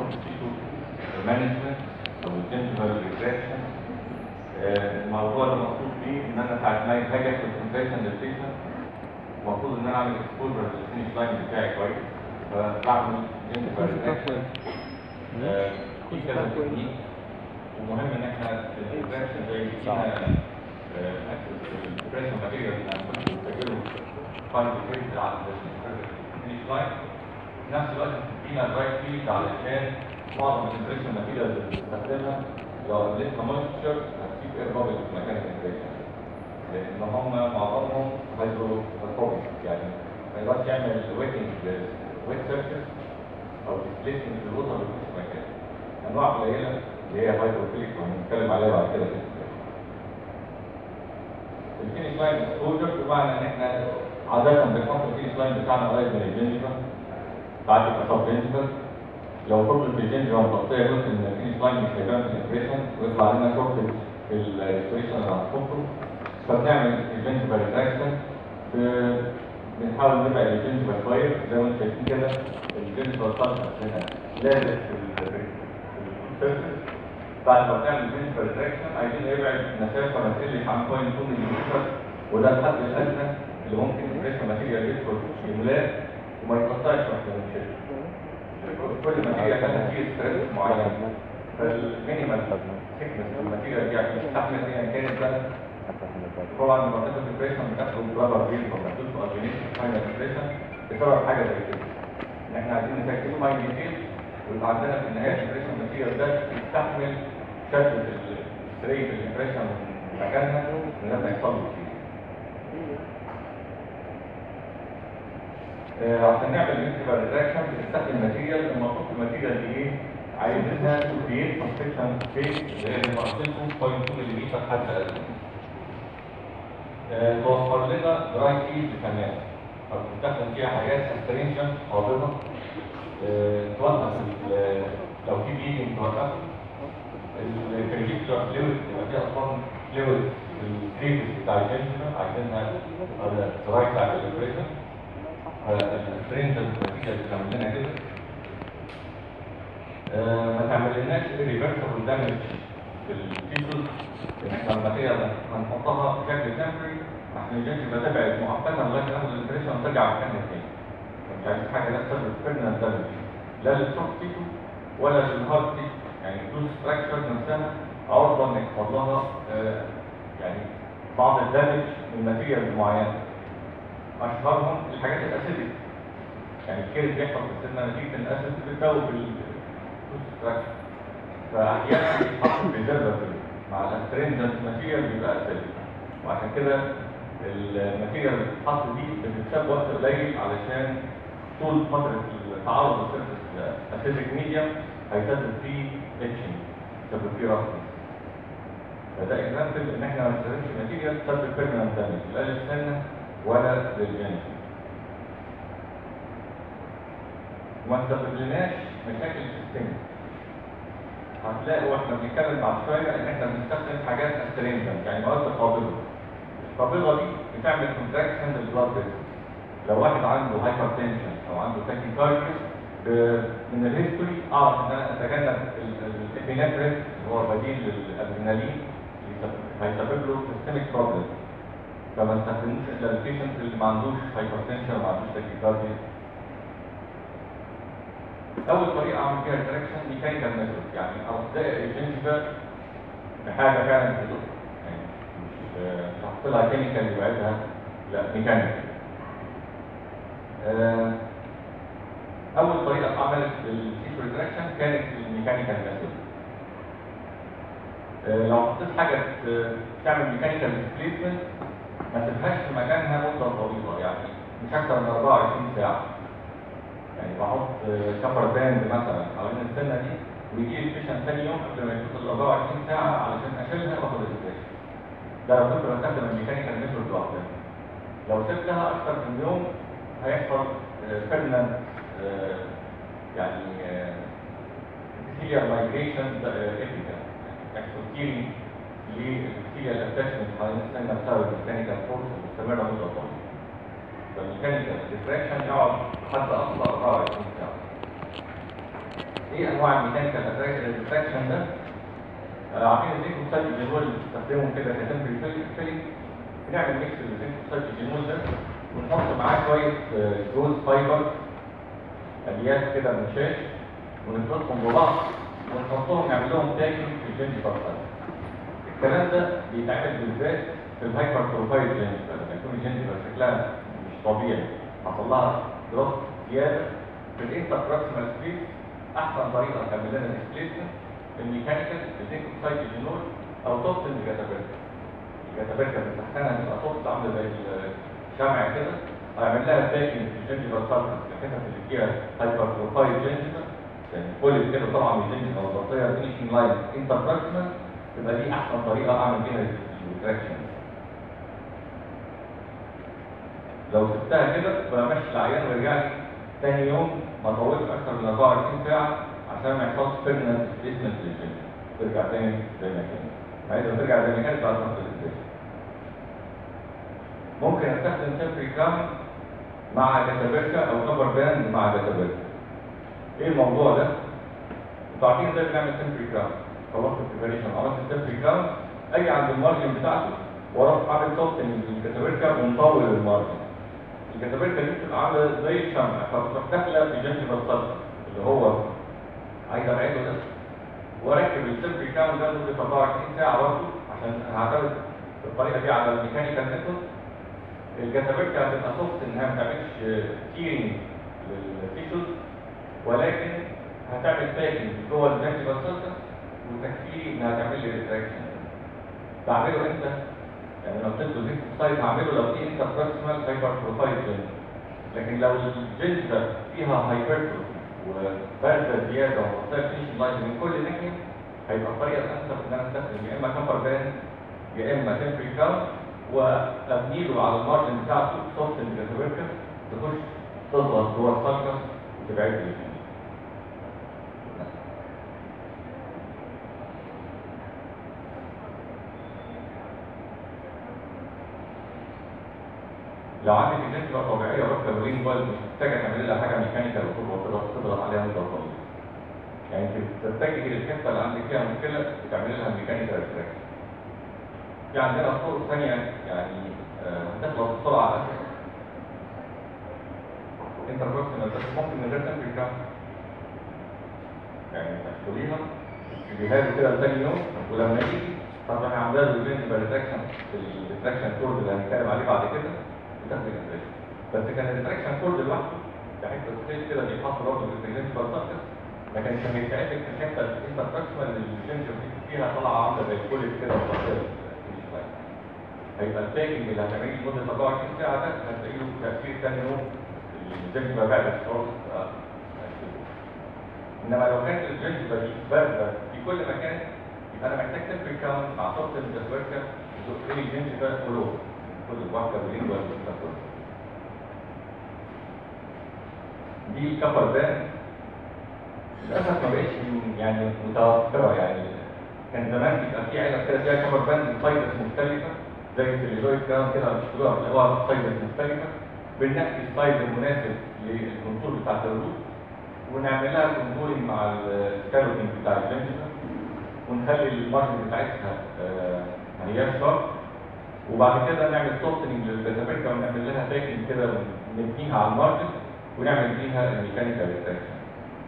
سوفت تيشو مانجمنت او الجنجفال ريتراكشن الموضوع ده مقصود فيه ان انا ساعه ما هاجي اخد كونتراكشن للبيشنت المفروض ان انا اعمل اكسبوجر للفينش لاين بتاعي كويس فبعمل جنجفال ريتراكشن في كذا تكنيك ومهم ان احنا الريتراكشن زي فينا البريشن ماتيريال اللي انا كنت بسجله فاين فيز على الفينش لاين في نفس الوقت بتدينا الرايت فيلد علشان معظم الامبريشن ماتيريال اللي بنستخدمها لو قلتها مويستشر هتسيب اير بابل في مكان الامبريشن لان هم معظمهم هيدروفوبيك يعني ما يقدرش يعمل ويتنج ويت سيرفيس او ديسبليسنج للوتر اللي في مكان انواع قليله اللي هي هيدروفيليك وهنتكلم عليها بعد كده في الفينش لاين اكسبوجر بمعنى ان احنا عاده بنحط الفينش لاين بتاعنا قريب من الجنجفه بعد الكسر جنجفل لو فضلت الجنجفل مغطيه جزء من الفينش لاين مش هيبان في الامبريشن ويطلع لنا شورتج في الريسبريشن اللي هنحطه فبنعمل الجنجفل ريتراكشن بنحاول نبعد الجنجفل شويه زي ما انتم شايفين كده الجنجفل طالع هنا لازق في السيرفيس بعد ما بنعمل الجنجفل ريتراكشن عايزين نبعد مسافه ما تقلش عن 0.2 ملم وده الحد الادنى اللي ممكن البريشر ماتيريال يدخل يملاه وما يتقطعش واحنا بنشيل كل ماتيريال كان فيه ستريس معين فالمينيمال ثيكنس الماتيريال دي عشان تستحمل ايا كانت بقى طبعا لما بتاخد البريشن بتاخد رابر بيل فبتاخد اجينيشن فاينل بريشن بسبب حاجه زي كده ان احنا عايزين نسجل فاين ديتيل ويبقى عندنا في النهايه البريشن ماتيريال ده يستحمل شكل الستريت الامبريشن مكانها من غير ما يحصل له كتير عشان نعمل انتباه ريدكشن بنستخدم ماتيريال المفروض الماتيريال دي ايه؟ عايزينها تو كريت كونستكشن سبيس اللي هي بنوصلكم 0.2 ملم حد ادنى. توفر لنا دراي فيلد كمان فبنستخدم فيها حاجات استرينشن قابضه توقف لو في بيجنج توقفه الكريتيكولار فلويد يبقى فيها اصلا فلويد في الكريتيك بتاع الجنجفه عايزينها دراي بتاع الالكتريشن الفرينج النتيجه اللي عملنا كده ما تعملناش ريفرسبل دامج في الفيتوس ان احنا الماتيريال هنحطها بشكل تمبري عشان الجنس يبقى تبعد مؤقتا لغايه تاخد الامبريشن وترجع مكانها تاني مش عايزين حاجه لا تسبب بيرمننت دامج لا للسوفت تيشو ولا للهارد تيشو يعني التوز ستراكشر نفسها عرضه ان يحصل لها يعني بعض الدامج من ماتيريال معينه اشهرهم الحاجات الاسيديك يعني الكيرف بيحصل في السنه نتيجه ان الاسيد بتساوي بالستراكشر فاحيانا بيتحط بريزرفاتيف مع الاسترينجنت ماتيريال بيبقى اسيديك وعشان كده الماتيريال اللي بتتحط دي بتتساب وقت قليل علشان طول فتره التعرض للسيرفس اسيديك ميديم هيسبب فيه اتشنج يسبب فيه رفض فده اكزامبل ان احنا ما نستخدمش ماتيريال تسبب بيرمننت دامج لا للسنه ولا للجنس وما تسببلناش مشاكل في السن هتلاقوا واحنا بنتكلم بعد شويه ان احنا بنستخدم حاجات استرينجنت يعني مواد قابضه القابضه دي بتعمل كونتراكشن للبلاد فيسل لو واحد عنده هايبر تنشن او عنده تاكيكارديا من الهيستوري اعرف ان انا اتجنب الابينفرين اللي هو بديل للادرينالين هيسبب له سيستميك بروبلم فما استخدموش الا البيشنت اللي ما عندوش هايبرتنشن ما عندوش تاكيكارديا اول طريقه اعمل فيها التراكشن ميكانيكال ميثود يعني اصدق الجنجفه بحاجه فعلا بتدق يعني مش مش هحط لها كيميكال يبعدها لا ميكانيكال اول طريقه اتعملت للتيشو ريتراكشن كانت الميكانيكال ميثود لو حطيت حاجه تعمل ميكانيكال ديسبليسمنت ما تبقاش في مكانها مده طويله يعني مش اكتر من 24 ساعه يعني بحط كفر باند مثلا حوالين السنه دي ويجي لي البيشنت ثاني يوم قبل ما يفوت ال 24 ساعه علشان اشيلها واخد الريفريش ده لو كنت بستخدم الميكانيكال ميثود لوحدها لو سبتها اكتر من يوم هيحصل بيرمننت يعني epithelial migration epica يحصل كيري للبكتيريا الاتاشمنت حوالين السنه بسبب الميكانيكال فورس المستمره مده طويله فالميكانيكال ديفراكشن يقعد حتى اقصى 24 ساعه ايه انواع الميكانيكال ريتراكشن ده آه، عارفين الزيت اوكسيد الجينول اللي بتستخدمهم كده كتمبري فيلينج بنعمل ميكس للزيت اوكسيد الجينول ده ونحط معاه شويه آه، جوز فايبر الياس كده من شاش ونخلطهم ببعض ونحطهم نعمل لهم تاكينج في الجنجفر الكلام ده بيتعمل بالذات في الهايبر بروفايل جنجفر لما يكون الجنجفر شكلها مش طبيعي حصل لها دروب زياده في الانتربروكسيمال سبيس احسن طريقه تعمل لنا ديسبليسمنت الميكانيكال الزنك اوكسايد الجينول او توكسين الجاتابركا الجاتابركا بتحتها تبقى توكس عامله زي الشمع كده هعمل لها باكينج في الجنجفر ساركس الحتت اللي فيها هايبر بروفايل جنجفر يعني كل كده طبعا من الجنجفر والبطيه فينيشنج لاين انتربروكسيمال يبقى دي احسن طريقه اعمل بيها الريتراكشن لو سبتها كده بمشي العيان ويرجع لي تاني يوم ما طولش اكتر من 24 ساعه عشان ما يحصلش بيرمننت ديسبيسمنت للجنجفر ترجع تاني زي ما كانت عايز ترجع زي ما كانت بعد فتره الديسبيسمنت ممكن استخدم تمبري كام مع جاتابركا او كبر باند مع جاتابركا ايه الموضوع ده؟ انتوا عارفين ازاي بنعمل تمبري كام خلصت البريبريشن عملت التمبري كام اجي عند المارجن بتاعته واروح عامل سوفتنج للجاتابركا ونطول المارجن الجاتابركا دي بتبقى عامله زي الشمع فبتروح داخله في جنب الصدر اللي هو عايز ابعده ده واركب التمبري كام ده لمده 24 ساعه برضه عشان هعتمد بالطريقه دي على الميكانيكال ميثود الجاتابركا هتبقى سوفت انها ما تعملش تيرنج للتيشوز ولكن هتعمل باكنج جوه الجنجيفال سيرفس وتكفيه انها تعمل لي ريتراكشن بعمله امتى؟ يعني لو اديته زيت اوكسايد هعمله لو في انت بروكسيمال هايبر بروفايل جنجيفال لكن لو الجنجيفال فيها هايبرتروفي وبارده زياده ومحتاج فينيشن لاين من كل ناحيه هيبقى الطريقه الانسب ان انا استخدم يا اما كمبر بان يا اما تمبري كاونت وابني له على المارجن بتاعته سوفت الجاتابركا تخش تضغط جوه السلكس وتبعد لي لو عندك الجنسية طبيعية ربطة برين بول مش محتاجة تعمل لها حاجة ميكانيكال وتضغط تضغط عليها مدة طويلة. يعني انت تتجه للحتة اللي عندك فيها مشكلة وتعمل لها ميكانيكال ريفلكس. في عندنا طرق ثانية يعني آه، هتخلص بسرعة أسهل. انتربروكسيمال بس ممكن من غير تمبري كام. يعني تشتريها تجهزه كده لتاني يوم ولما يجي طبعا عاملها له برنسبل ريتراكشن في الريتراكشن كورد اللي هنتكلم عليه بعد كده بتاخد الريتراكشن بس كان الريتراكشن كورد لوحده كحته ستيج كده بيتحط برضه في البرنسبل سيرفيس ما كانش هيساعدك في الحته الانتربروكسيمال اللي الجنجر فيها طالعه عامله زي الكوليت كده وطاقيه هيبقى الباكينج اللي هتعمليه لمده 24 ساعه ده هتلاقي له تاثير ثاني يوم الجنجر بعد الشرب انما لو كانت الجنجبه دي بارده في كل مكان يبقى انا محتاج تمبري كاونت مع صوت الجسوركا زقني الجنجبه كله كل واحده بالليل ولا كله دي الكفر ده للاسف ما بقتش يعني متوفره يعني كان زمان بيبقى في علب كده فيها كفر باند سايزز مختلفه زي السيليزويد كده كده بيشتروها بتلاقوها سايزز مختلفه بننقي السايز المناسب للكونتور بتاع الروت ونعمل لها كنترولنج مع السكالوبينج بتاع الجنجبه ونخلي المارجن بتاعتها آه، ما هياش شارب وبعد كده نعمل سوفتنج للبيتابيكا ونعمل لها باكينج كده ونبنيها على المارجن ونعمل فيها الميكانيكال ريتراكشن.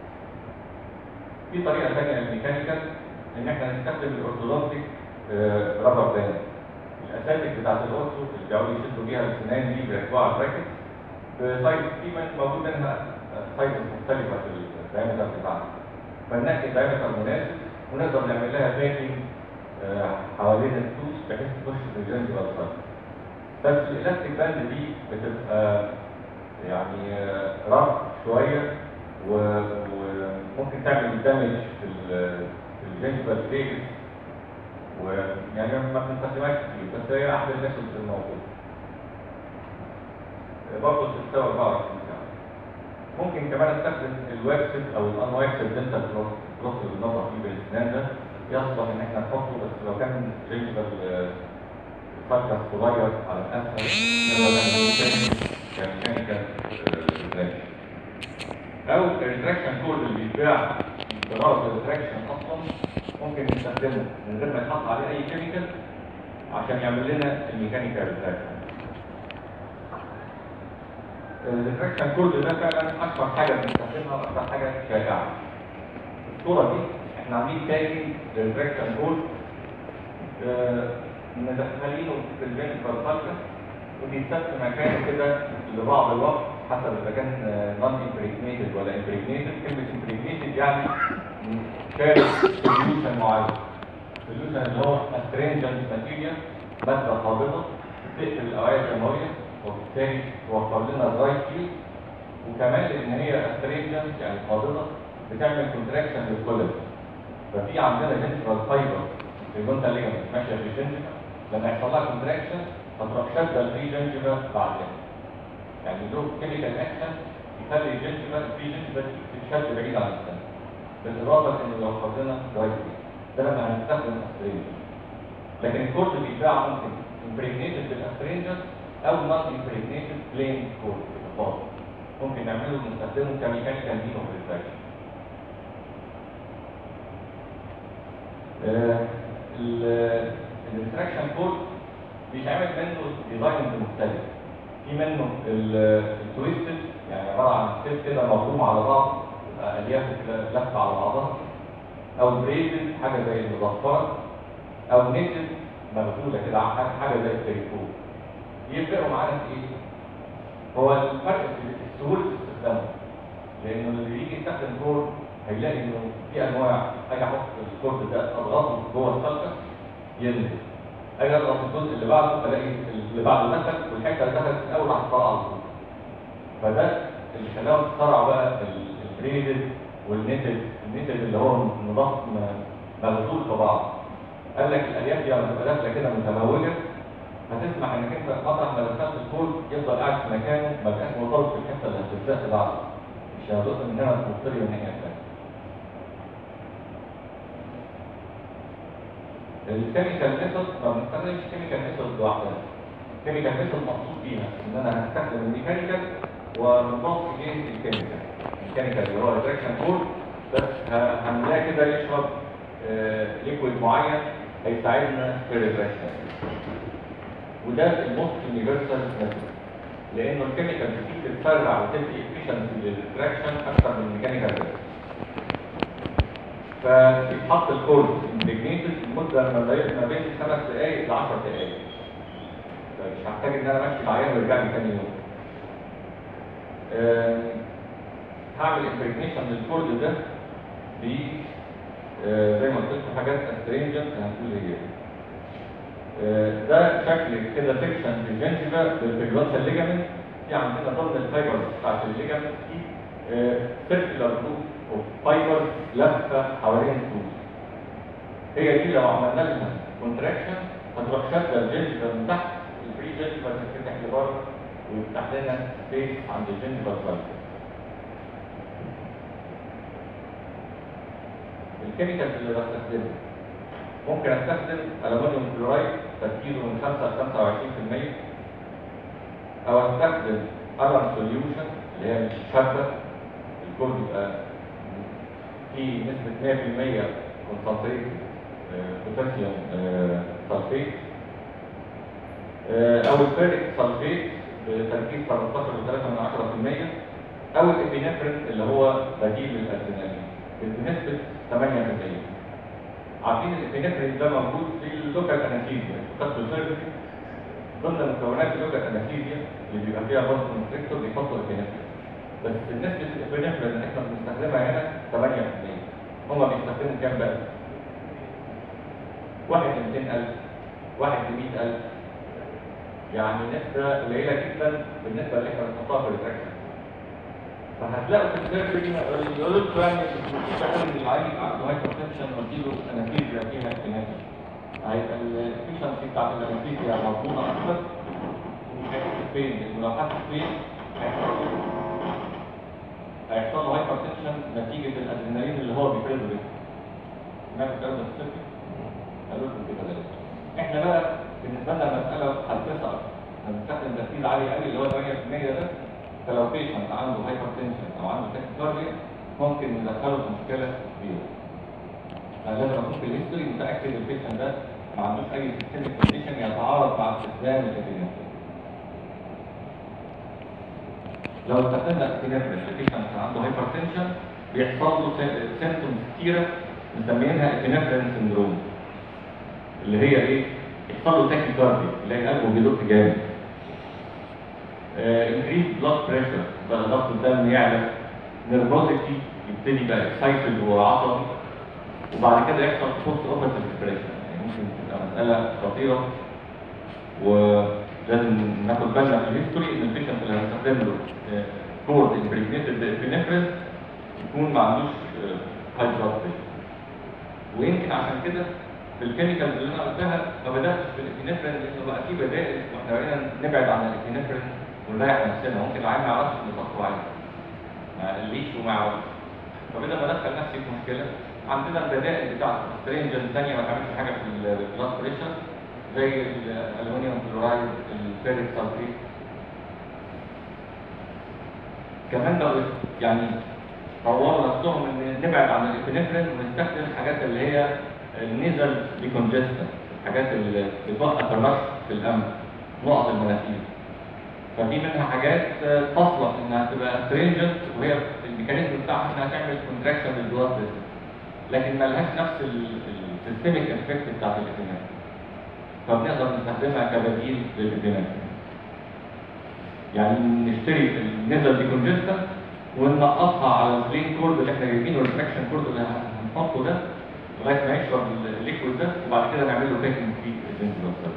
في طريقه ثانيه للميكانيكال ان احنا نستخدم الاورثودونتيك رابر باند. الاساتيك بتاعت الاورثو اللي بيقعدوا يشدوا بيها السنان دي بيركبوها على البراكت بسايز في موجود منها سايز مختلفه في الدايمتر بتاعها. فننقي الدايمتر مناسب ونقدر نعمل لها باكينج آه، حوالين التوس بحيث تخش في الجنب والصدر. بس الالاستيك باند دي بتبقى يعني آه، رف شويه و- وممكن تعمل دامج في ال- في الجنجبال فيجز ويعني ما بنستخدمهاش كتير بس هي احد الميثودز الموجوده. آه، برضه بتستوى 24 ساعه. ممكن كمان استخدم الواكسد او الان واكسد دنتال كلوث الكلوث اللي بنضغط فيه بالاسنان ده يصلح ان احنا نحطه بس لو كان جنجبال فكه صغير على الاسفل نقدر نعمله تاني كميكانيكال ريتراكشن او الريتراكشن كورد اللي بيتباع بغرض الريتراكشن اصلا ممكن نستخدمه من غير ما يتحط عليه اي كيميكال عشان يعمل لنا الميكانيكال ريتراكشن الريتراكشن كود ده فعلا اشهر حاجه بنستخدمها واكثر حاجه شائعه الصوره دي احنا عاملين تاجي للريتراكشن كود مدخلينه في الفينترال سالكس وبيتساب في مكان كده لبعض الوقت حسب اذا كان نون امبريجنيتد ولا امبريجنيتد كلمه امبريجنيتد يعني شارك سوليوشن معين سوليوشن اللي هو استرينجنت ماتيريال ماده قابضه تقفل الاوعيه الدمويه وبالتالي توفر لنا دراي فيل وكمان لان هي استرينجنت يعني قابضه بتعمل كونتراكشن للكولاجين ففي عندنا جنترال فايبر في الجونتا ليجمنت ماشيه في الجنجفا لما يحصل لها كونتراكشن فتروح شاده الفري جنجفا بعدين يعني له كيميكال اكشن يخلي الجنجفا الفري جنجفا تتشد بعيد عن السن بالاضافه انه يوفر لنا دراي فيل ده لما هنستخدم استرينجنت لكن الكورس بيتباع ممكن امبريجنيتد بالاسترينجنت او نوت امبريجنيتد بلين كورس فاضي ممكن نعمله نستخدمه كميكانيكال مينو ريفراكشن الريفراكشن كود بيتعمل منه ديزاينز مختلف في منه التويستد يعني عباره عن ستيب كده مفروم على بعض تبقى الياف لفه على بعضها او بريدد حاجه زي المضفره او نيتد مغزوله كده حاجه زي التليفون يفرقوا معانا في ايه؟ هو الفرق في سهوله استخدامه لانه اللي بيجي يستخدم كور هيلاقي انه في انواع اجي احط الكورد ده اضغطه جوه السلكه ينزل اجي اضغط الجزء اللي بعده الاقي اللي بعده دخل والحته اللي دخلت في الاول هتطلع على طول فده اللي خلاهم اخترعوا بقى البريدد والنيتد النيتد اللي هو نظام مغزول في بعض قال لك الالياف دي لما تبقى داخله كده متموجه هتسمح انك انت مطرح ما دخلت الكود يفضل قاعد في مكانه ما بقاش مرتبط في الحته اللي هتتزق بعض مش هتقص من هنا تبص لي من الناحيه الثانيه الكيميكال ميثود ما بنستخدمش كيميكال ميثود لوحدها الكيميكال ميثود مقصود فيها ان انا هستخدم الميكانيكال ونضاف اليه الكيميكال الكيميكال اللي هو الرياكشن كود بس هنلاقي كده يشرب ليكويد معين هيساعدنا في الرياكشن وده الموست يونيفرسال ميثود لانه الكيميكال بتيجي تتسرع وتدي افشنسي للرياكشن اكثر من الميكانيكال رياكشن فبيتحط الكورس امبريجنيتد لمده ما بين خمس دقائق ل 10 دقائق فمش هحتاج ان انا امشي العيان ويرجع لي ثاني يوم أه هعمل امبريجنيشن للكورد ده ب أه زي ما قلت لكم حاجات استرينجنت هنقول هي أه ده شكل كده سكشن في الجنجفا بالبيجلوسال ليجامنت في عندنا ضمن الفايبرز بتاعت الليجامنت دي سيركلر لوب فايبر لفه حوالين الطول هي دي لو عملنا لها كونتراكشن هتروح شاده الجنجفا من تحت الفري جنجفا تتفتح لبره ويفتح لنا سبيس عند الجنجفا سايكل الكيميكالز اللي بستخدمها ممكن استخدم الومنيوم كلورايد تركيزه من 5 ل 25% او استخدم ارم سوليوشن اللي هي مش شابه الكود يبقى في نسبة 100% كونسنتريت بوتاسيوم سلفيت أو الفيريك سلفيت بتركيز 13 و3 من 10% أو الإبينفرين اللي هو بديل للأدرينالين بنسبة 8% عارفين الإبينفرين ده موجود في اللوكال أنستيزيا خدته سيرجري ضمن مكونات اللوكال أنستيزيا اللي بيبقى فيها برضه كونستريكتور بيحطوا الإبينفرين بس نسبة الإبنفرين اللي احنا بنستخدمها هنا 8% هما بيستخدموا كام بقى؟ واحد ل 200000 واحد ل 100000 يعني نسبة قليلة جدا بالنسبة اللي احنا بنحطها في الريتراكشن فهتلاقوا في السيرفي يقولوا لكم يعني مش عارف العيل عنده هايبرتنشن واديله انافيزيا فيها انافيزيا هيبقى الافشنسي بتاعت الانافيزيا مضمونة اكتر ومش هيحس فين لانه لو حس فين هيحصل هيحصل له هايبرتنشن نتيجة الادرينالين اللي هو بيفرزه ده. سمعت الكلام ده في السيرفي؟ قالوا لكم كده ده احنا بقى بالنسبة لنا المسألة حساسة أكتر. احنا بنستخدم تركيز عالي قوي اللي هو 8% ده فلو بيشنت عنده هايبرتنشن او عنده تاكيكارديا ممكن ندخله في مشكله كبيره فلازم اكون في الهيستوري متاكد البيشنت ده ما عندوش اي سيستميك كونديشن يتعارض مع استخدام الابينفرين لو استخدمنا الابينفرين البيشنت كان عنده هايبرتنشن بيحصل له سيمتومز كتيره مسميينها ابينفرين سندروم اللي هي ايه؟ يحصل له تاكي كاردي يلاقي قلبه بيدق جامد انكريز بلاد بريشر بقى ضغط الدم يعلى نيرفوزيتي يبتدي بقى اكسايتد وعصبي وبعد كده يحصل بوست اوبرتيف ديبريشن يعني ممكن تبقى مساله خطيره ولازم ناخد بالنا في الهيستوري ان البيشنت اللي هنستخدم له كورد امبريجنيتد ابنفرين يكون ما عندوش هاي بلاد بريشر ويمكن عشان كده في الكيميكالز اللي انا قلتها ما بداتش بالابنفرين لانه بقى في بدائل واحنا بقينا نبعد عن الابنفرين ونريح نفسنا ممكن العيان ما يعرفش ان ضغطه عالي ما قاليش وما يعرفش فبدأ بدخل نفسي في مشكله عندنا البدائل بتاعت السترينجر الثانيه ما تعملش حاجه في البلاد بريشر زي الالومنيوم كلورايد الفيريك سلفيت كمان لو يعني طوروا نفسهم ان نبعد عن الابنفرين ونستخدم الحاجات اللي هي النيزل ديكونجستنت الحاجات اللي بتوقف الرش في الانف نقط المناخير ففي منها حاجات تصلح انها تبقى سترينجنت وهي الميكانيزم بتاعها انها تعمل كونتراكشن للبلاد فيسل لكن ما لهاش نفس السيستميك افكت بتاعت الابنفرين فبنقدر نستخدمها كبديل للابنفرين يعني نشتري النزل ديكونجستنت وننقصها على البلين كورد اللي احنا جايبينه الريفراكشن كورد اللي هنحطه ده لغايه ما يشرب الليكويد ده وبعد كده نعمل له باكينج في الجنجل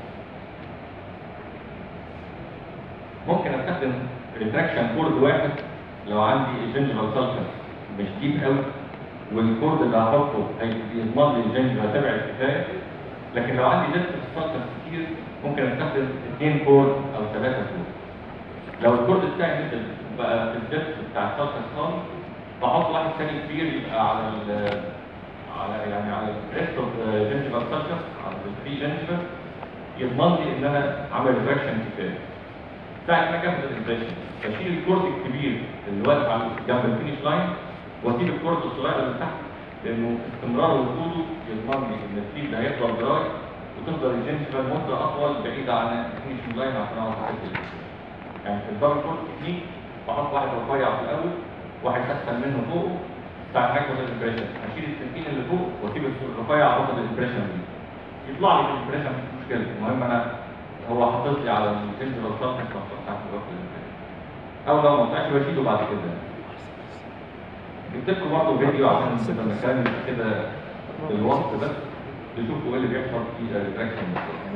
ممكن استخدم ريتراكشن كورد واحد لو عندي جنجل سلفر مش ديب قوي والكورد اللي هحطه هيضمن لي الجنجل هتبعد كفايه لكن لو عندي ديبت سلفر كتير ممكن استخدم اثنين كورد او ثلاثه كورد لو الكورد بتاعي نزل بقى في الدبت بتاع السلفر خالص بحط واحد ثاني كبير يبقى على ال على يعني على الريست اوف جنجل سلفر على الفري جنجل يضمن لي ان انا عامل ريفراكشن كفايه ساعة ما جنب الامبريشن بشيل الكورد الكبير اللي واقف على جنب الفينش لاين واسيب الكورد الصغير اللي تحت لانه استمرار وجوده يضمن لي ان السليب ده هيفضل دراي وتفضل الجنسفال مده اطول بعيده عن الفينش لاين عشان اعرف احدد يعني في الدبل كورد تكنيك بحط واحد رفيع في الاول واحد اسفل منه فوقه ساعة ما اخد الامبريشن اشيل السكين اللي فوق واسيب الرفيع واخد الامبريشن دي يطلع لي في الامبريشن مش مشكله المهم انا هو حاطط لي على الفيلم الرصاص بتاعت الوقت او لو ما طلعش بشيله بعد كده جبت لكم برضه فيديو عشان نبقى المكان كده في الوسط ده تشوفوا ايه اللي بيحصل في الريتراكشن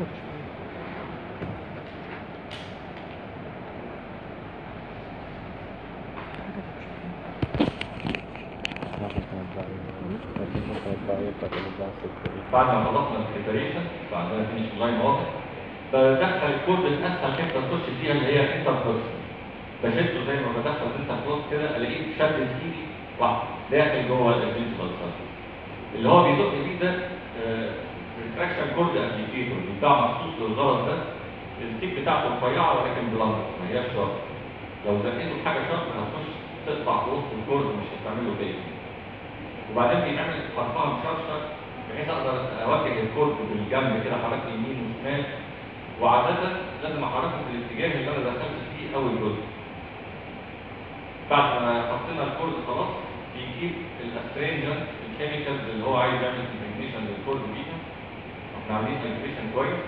بعد ما خلصنا البريبريشن بعد ما فينيش لاين واضح بدخل الكود الاسهل حته تخش فيها اللي هي انتر كلوز بشده زي ما بدخل انتر كلوز كده الاقيه شد ايدي واحد داخل جوه الفينشوال اللي هو بيزق فيه ده ريتراكشن كورد ابليكيتور بتاع مخصوص للغرض ده التيب بتاعته رفيعه ولكن بلانت ما هياش شارب لو زقيته بحاجه شارب هتخش تقطع في وسط الكورد مش هتعمل له تاني وبعدين بيتعمل فرفعه مشرشر بحيث اقدر اوجه الكورد بالجنب كده حركه يمين وشمال وعادة لازم احركه في الاتجاه اللي انا دخلت فيه اول جزء بعد ما حطينا الكورد خلاص بيجيب الاسترينجنت الكيميكالز اللي هو عايز يعمل امبريجنيشن للكورد بيها احنا عاملين امبريجنيشن كويس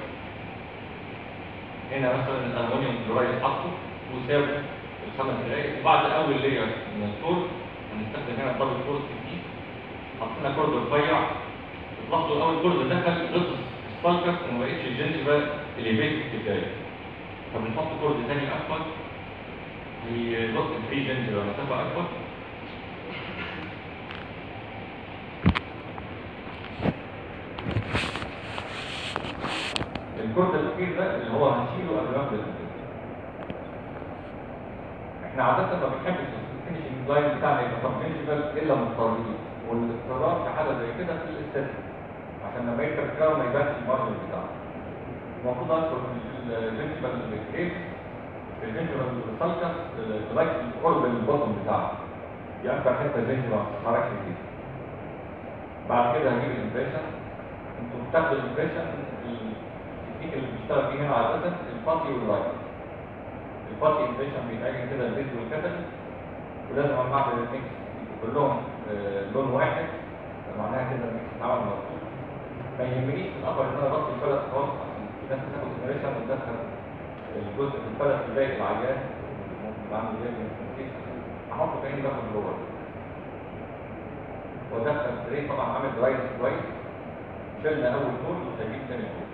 هنا مثلا الالومنيوم كلورايد حطه وساب الخمس دقائق وبعد اول لير من الكورد هنستخدم هنا دبل كورد جديد حطينا كورد رفيع تلاحظوا اول كورد دخل غطس السلكس وما بقتش الجنجبه اليفيت كفايه فبنحط كورد تاني اكبر يزق الفري جنجبه مسافه اكبر الكورد الاخير ده اللي هو هنشيله قبل ما نبدا احنا عاده ما بنحبش الفينشنج لاين بتاعنا يبقى سبجنجبل الا مضطرين والاضطرار في حاله زي كده في الاستاتيك عشان لما يركب كراون ما يبانش المارجن بتاعه المفروض ادخل في الجنجبل كريب الجنجبل سالكس لغايه قرب البطن بتاعه دي اكتر حته زي ما بتتحركش كتير بعد كده هجيب الامبريشن انتوا بتاخدوا الامبريشن التكنيك اللي بيشتغل فيه هنا عاده الباتي واللايت الباتي امبريشن بيتعجن كده البيت والكتل ولازم اجمع بين الميكس كلهم آه، لون واحد معناها كده الميكس اتعمل مظبوط ما يهمنيش في الابر ان انا بطل البلد خالص عشان الناس تاخد امبريشن وتدخل الجزء في البلد في باقي العيان ممكن بعمل زي الانفستيشن احطه كاني باخد جوه ودخل ستريت طبعا عامل درايس كويس شلنا اول كود وسايبين تاني كود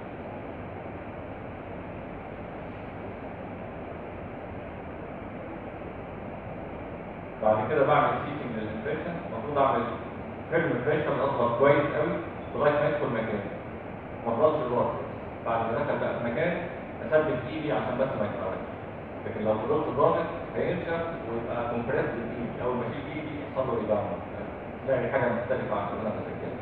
بعد كده بعمل سيتنج للانفكشن المفروض اعمل فيرم بريشر اضغط كويس قوي لغايه ما يدخل مكان ما افضلش الوقت بعد ما دخل بقى في مكان اثبت ايدي عشان بس ما يتحركش لكن لو فضلت ضاغط هينشف ويبقى كومبريس بايدي اول ما اشيل ايدي يحصل له ايداع تلاقي حاجه مختلفه عن اللي انا بسجلها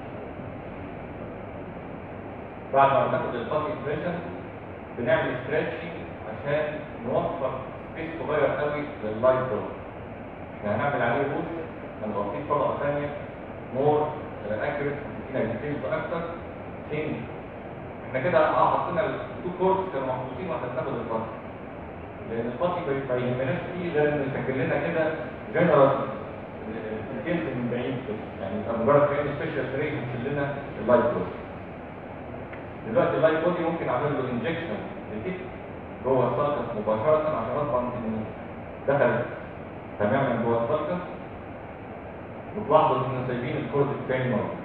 بعد ما بناخد الباسي بريشر بنعمل ستريتشنج عشان نوفر سبيس صغير قوي لللايت دول احنا هنعمل عليه بوش هنغطيه طبقه ثانيه مور اكيوريت هتدينا ديتيلز اكتر ثينج احنا كده اه حطينا التو كورس كانوا محطوطين واحنا بناخد الباسي لان الباسي ما يهمناش فيه غير انه يسجل لنا كده جنرال ديتيلز من بعيد كده يعني يبقى مجرد كانه سبيشال تري هتشيل لنا اللايت بودي دلوقتي اللايت بودي ممكن اعمل له انجكشن لتيك جوه السالكس مباشره عشان اضمن انه دخل تماما جوه السالكس وتلاحظوا ان سايبين الكورد الثاني موجود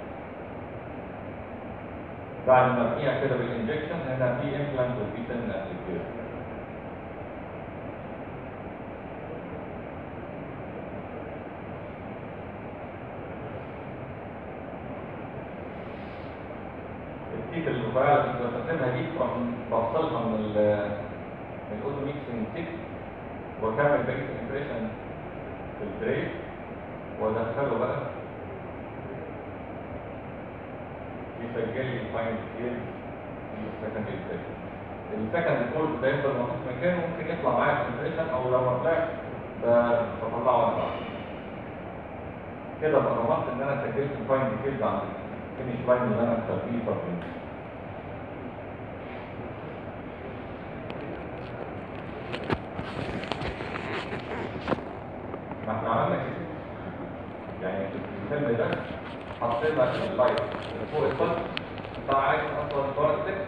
بعد ما ابنيها كده بالانجكشن هنا في امبلانت وفي سن ابلكيشن التيك الرفيعه اللي كنت بستخدمها دي بفصلها من ال من الاوتو ميكسنج تيك واكمل بقيه الامبريشن في التري وادخله بقى يسجل لي الفاين ديتيل في السكند امبريشن السكند كورد ده يفضل موجود في مكانه ممكن يطلع معايا في الامبريشن او لو ما طلعش بطلعه انا بعد كده بقى ضمنت ان انا سجلت الفاين ديتيلز عند الفينش لاين اللي انا مخبيه فاكرين ما احنا عملنا كده يعني في الفيلم ده حطينا اللايت فوق السطح انت عايز اصلا صور التكست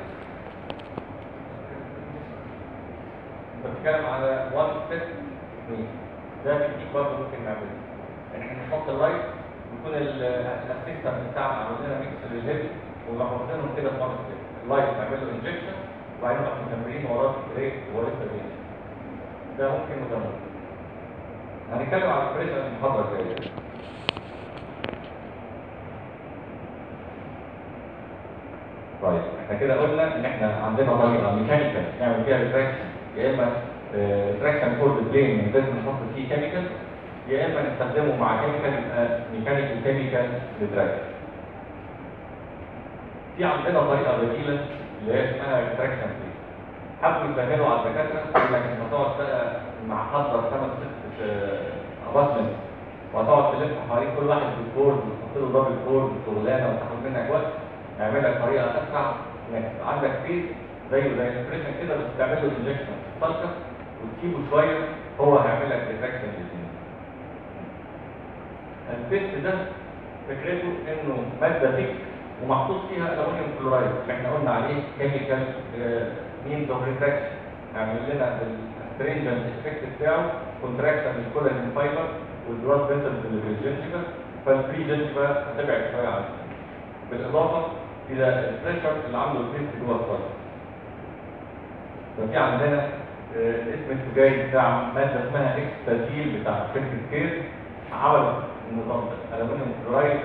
انت بتتكلم على 1 ستيب 2 ده تكنيك برضه ممكن نعمله يعني احنا نحط اللايت ويكون الاسيستنت بتاعنا عامل لنا ميكس للهيد ونروح واخدينهم كده في 1 ستيب اللايت نعمل له انجكشن وبعدين نروح مكملين وراه في البريك وهو لسه بيمشي ده ممكن وده ممكن هنتكلم على البريشر المحاضرة الجاية طيب احنا كده قلنا ان احنا عندنا طريقة ميكانيكال نعمل فيها ريتراكشن يا اما ريتراكشن كورد بلين من غير ما نحط فيه كيميكال يا اما نستخدمه مع كيميكال يبقى ميكانيكال كيميكال ريتراكشن في عندنا طريقة بديلة اللي هي اسمها ريتراكشن بلين حبوا يسهلوا على الدكاترة يقول لك انت تقعد بقى مع حضر خمس ست اباتمنت وهتقعد تلف حوالين كل واحد بالكورد وتحط له دبل كورد وشغلانه وتاخد منك وقت يعمل لك طريقه اسرع انك عندك فيس زيه زي الامبريشن كده بس تعمل له انجكشن تلقط وتسيبه شويه هو هيعمل لك ريفراكشن للدنيا. البيست ده فكرته انه ماده ثيك ومحطوط فيها الومنيوم كلورايد اللي احنا قلنا عليه كيميكال مينز اوف ريفراكشن يعمل لنا السترينجنت افكت بتاعه كونتراكشن للكولاجين فايبر والبلاد فيسلز اللي في الجنجفه فالفري جنجفه هتبعد شويه عنه بالاضافه الى البريشر اللي عامله البيست جوه الصدر ففي عندنا آه، الاسم التجاري بتاع ماده اسمها اكستازيل بتاع شركه كير عملوا النظام ده الومنيوم كلورايد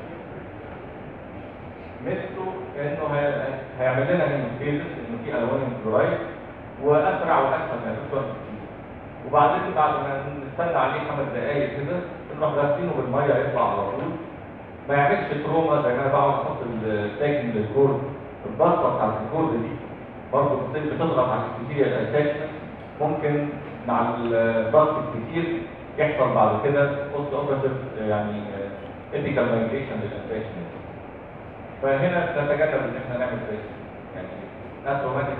مثله انه هي- هيعمل لنا هيموستيزس انه في الومنيوم كلورايد واسرع واسهل من الاسود وبعدين بعد ما نستنى عليه خمس دقايق كده نروح غاسلينه بالميه يطلع على طول ما يعملش تروما زي ما انا بقعد احط التاكن للكورد الضغطه بتاعت الكورد دي برضه بتصير بتضغط على الكتيريا الاتاشمنت ممكن مع الضغط الكتير يحصل بعد كده بوست اوبراتيف يعني ايثيكال مايجريشن للانفكشن فهنا نتجنب ان احنا نعمل فيس يعني اتروماتيك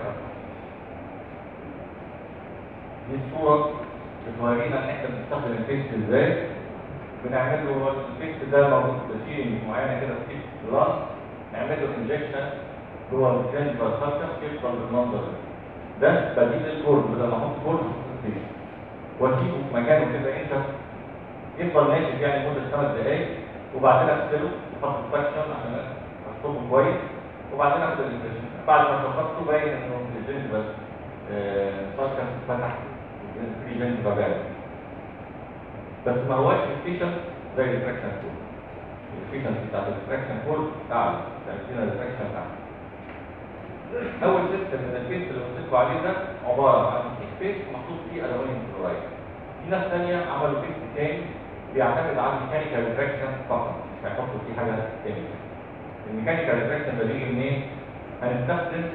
دي الصوره بتورينا ان احنا بنستخدم الفيس ازاي بنعمل له الفيس ده موجود بسيرنج معينه كده في بلان نعمل له انجكشن جوه الجنفال سكر يفضل بالمنظر ده ده بديل الكورد بدل ما احط كورد في الفيس واسيبه في مكانه كده انت يفضل ناشف يعني مده خمس دقائق وبعدين اغسله واحط السكشن عشان احطه كويس وبعدين اخد الانجكشن بعد ما شخصته باين انه الجنفال سكر فتح في جنفال بالغ بس ما هوش افيشن زي الفراكشن كود الافيشنسي بتاعت الفراكشن كود اعلى تأثير الفراكشن اعلى اول سيستم من الفيس اللي قلت لكم عليه ده عباره عن فيس محطوط فيه الومنيوم كلورايد في ناس ثانيه عملوا فيس تاني بيعتمد على الميكانيكال ريفراكشن فقط مش هيحطوا فيه حاجه تانية الميكانيكال ريفراكشن ده بيجي منين؟ هنستخدم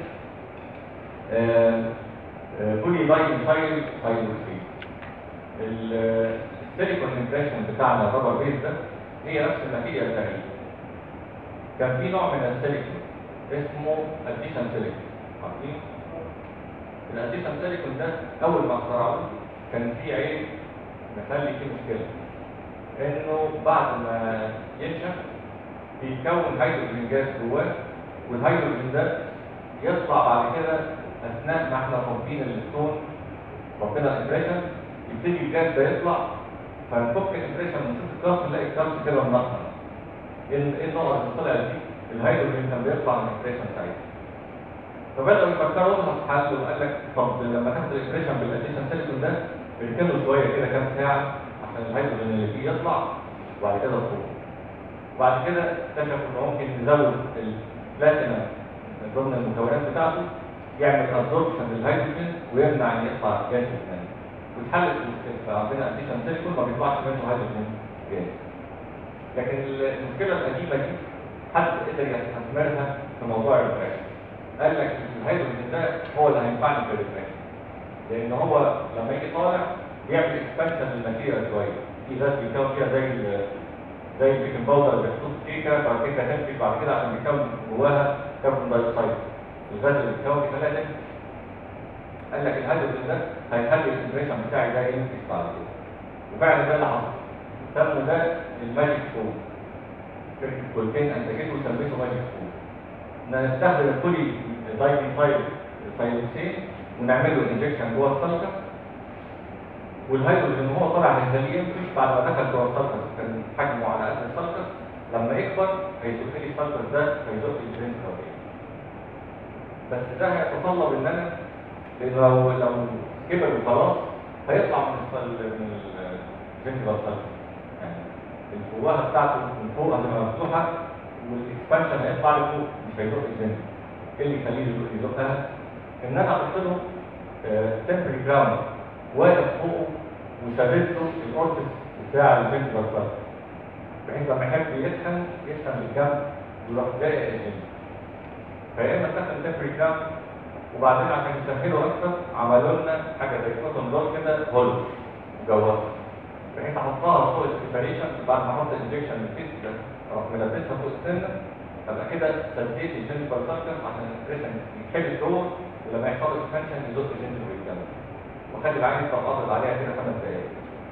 بولي لاين ميثايل هيدروكسيد السيليكون امبريشن بتاعنا الرابر بيز ده هي نفس الماتيريال تقريبا كان في نوع من السيليكون اسمه اديشن سيليكون عارفين الاديشن سيليكون ده اول ما اخترعوه كان في عيب مخلي فيه مشكله انه بعد ما ينشف بيتكون هيدروجين جاز جواه والهيدروجين ده يطلع بعد كده اثناء ما احنا صابين الستون ربنا الامبريشن يبتدي الجاز ده يطلع فنفك الامبريشن ونشوف الكارت نلاقي الكارت كده منقط ايه النقط اللي طلعت دي الهيدروجين كان بيطلع من الامبريشن ساعتها فبداوا يفكروا لها في حل وقال لك طب لما تاخد الامبريشن بالاديشن سيليكون ده اركنه شويه كده كام ساعه عشان الهيدروجين اللي فيه يطلع وبعد كده تروح وبعد كده اكتشفوا ان ممكن نزود البلاتينم من ضمن المكونات بتاعته يعمل ابزوربشن للهيدروجين ويمنع ان يطلع جاز ثاني وتحلت المشكله فعندنا اديشن سيليكون ما بيطلعش منه هيدروجين جاز لكن المشكله القديمه دي حد قدر يستثمرها في موضوع الريفراكشن قال لك الهيدروجين ده هو اللي هينفعني في الريفراكشن لان هو لما يجي طالع بيعمل اكسبانشن للماتيريال شويه في ذات بيكون فيها زي ال زي البيكنج باودر اللي بتحط كيكه بعد كده تنفش بعد كده عشان بيكون جواها كربون دايوكسيد الغاز اللي بيتكون بيخليها تنفش قال لك الهيدروجين ده هيخلي الامبريشن بتاعي ده ينفش بعد كده وفعلا ده اللي حصل سموا ده الماجيك فوم شركه كولتين انتجته وسميته ماجيك فوم نستخدم البولي دايميثايل ثايروكسين ونعمل له انجكشن جوه السلكه والهيدروجين وهو طالع من الهليوم مش بعد ما دخل جوه السلكه كان حجمه على قد السلكه لما يكبر هيزق لي السلكه ده هيزق لي الجرين بس ده هيتطلب ان انا لان لو لو كبر وخلاص هيطلع من السل من الجنتيفال سلكه يعني الفوهه بتاعته من فوق هتبقى مفتوحه والاكسبانشن هيطلع لفوق مش هيزق الجنتيفال ايه اللي يخليه يزق يزقها؟ ان انا احط له تمبري جراوند واقف فوقه وثابت له الاورتس بتاع الفنترال سيركل بحيث لما يحب يسخن يسخن بالجنب ويروح زائق الجنب فيا اما استخدم تمبري جراوند وبعدين عشان يسهلوا اكتر عملوا لنا حاجه زي كوتن دور كده هولو مجوفه بحيث احطها فوق السيبريشن بعد ما احط الانجكشن من الفيس ده اروح ملبسها فوق السنه ابقى كده سديت الجنبال سيركل عشان الامبريشن يتحبس جوه ولما يحصل اكسبانشن يزق الجنب بالجنب وخلي العين تقاطع عليها كده خمس دقايق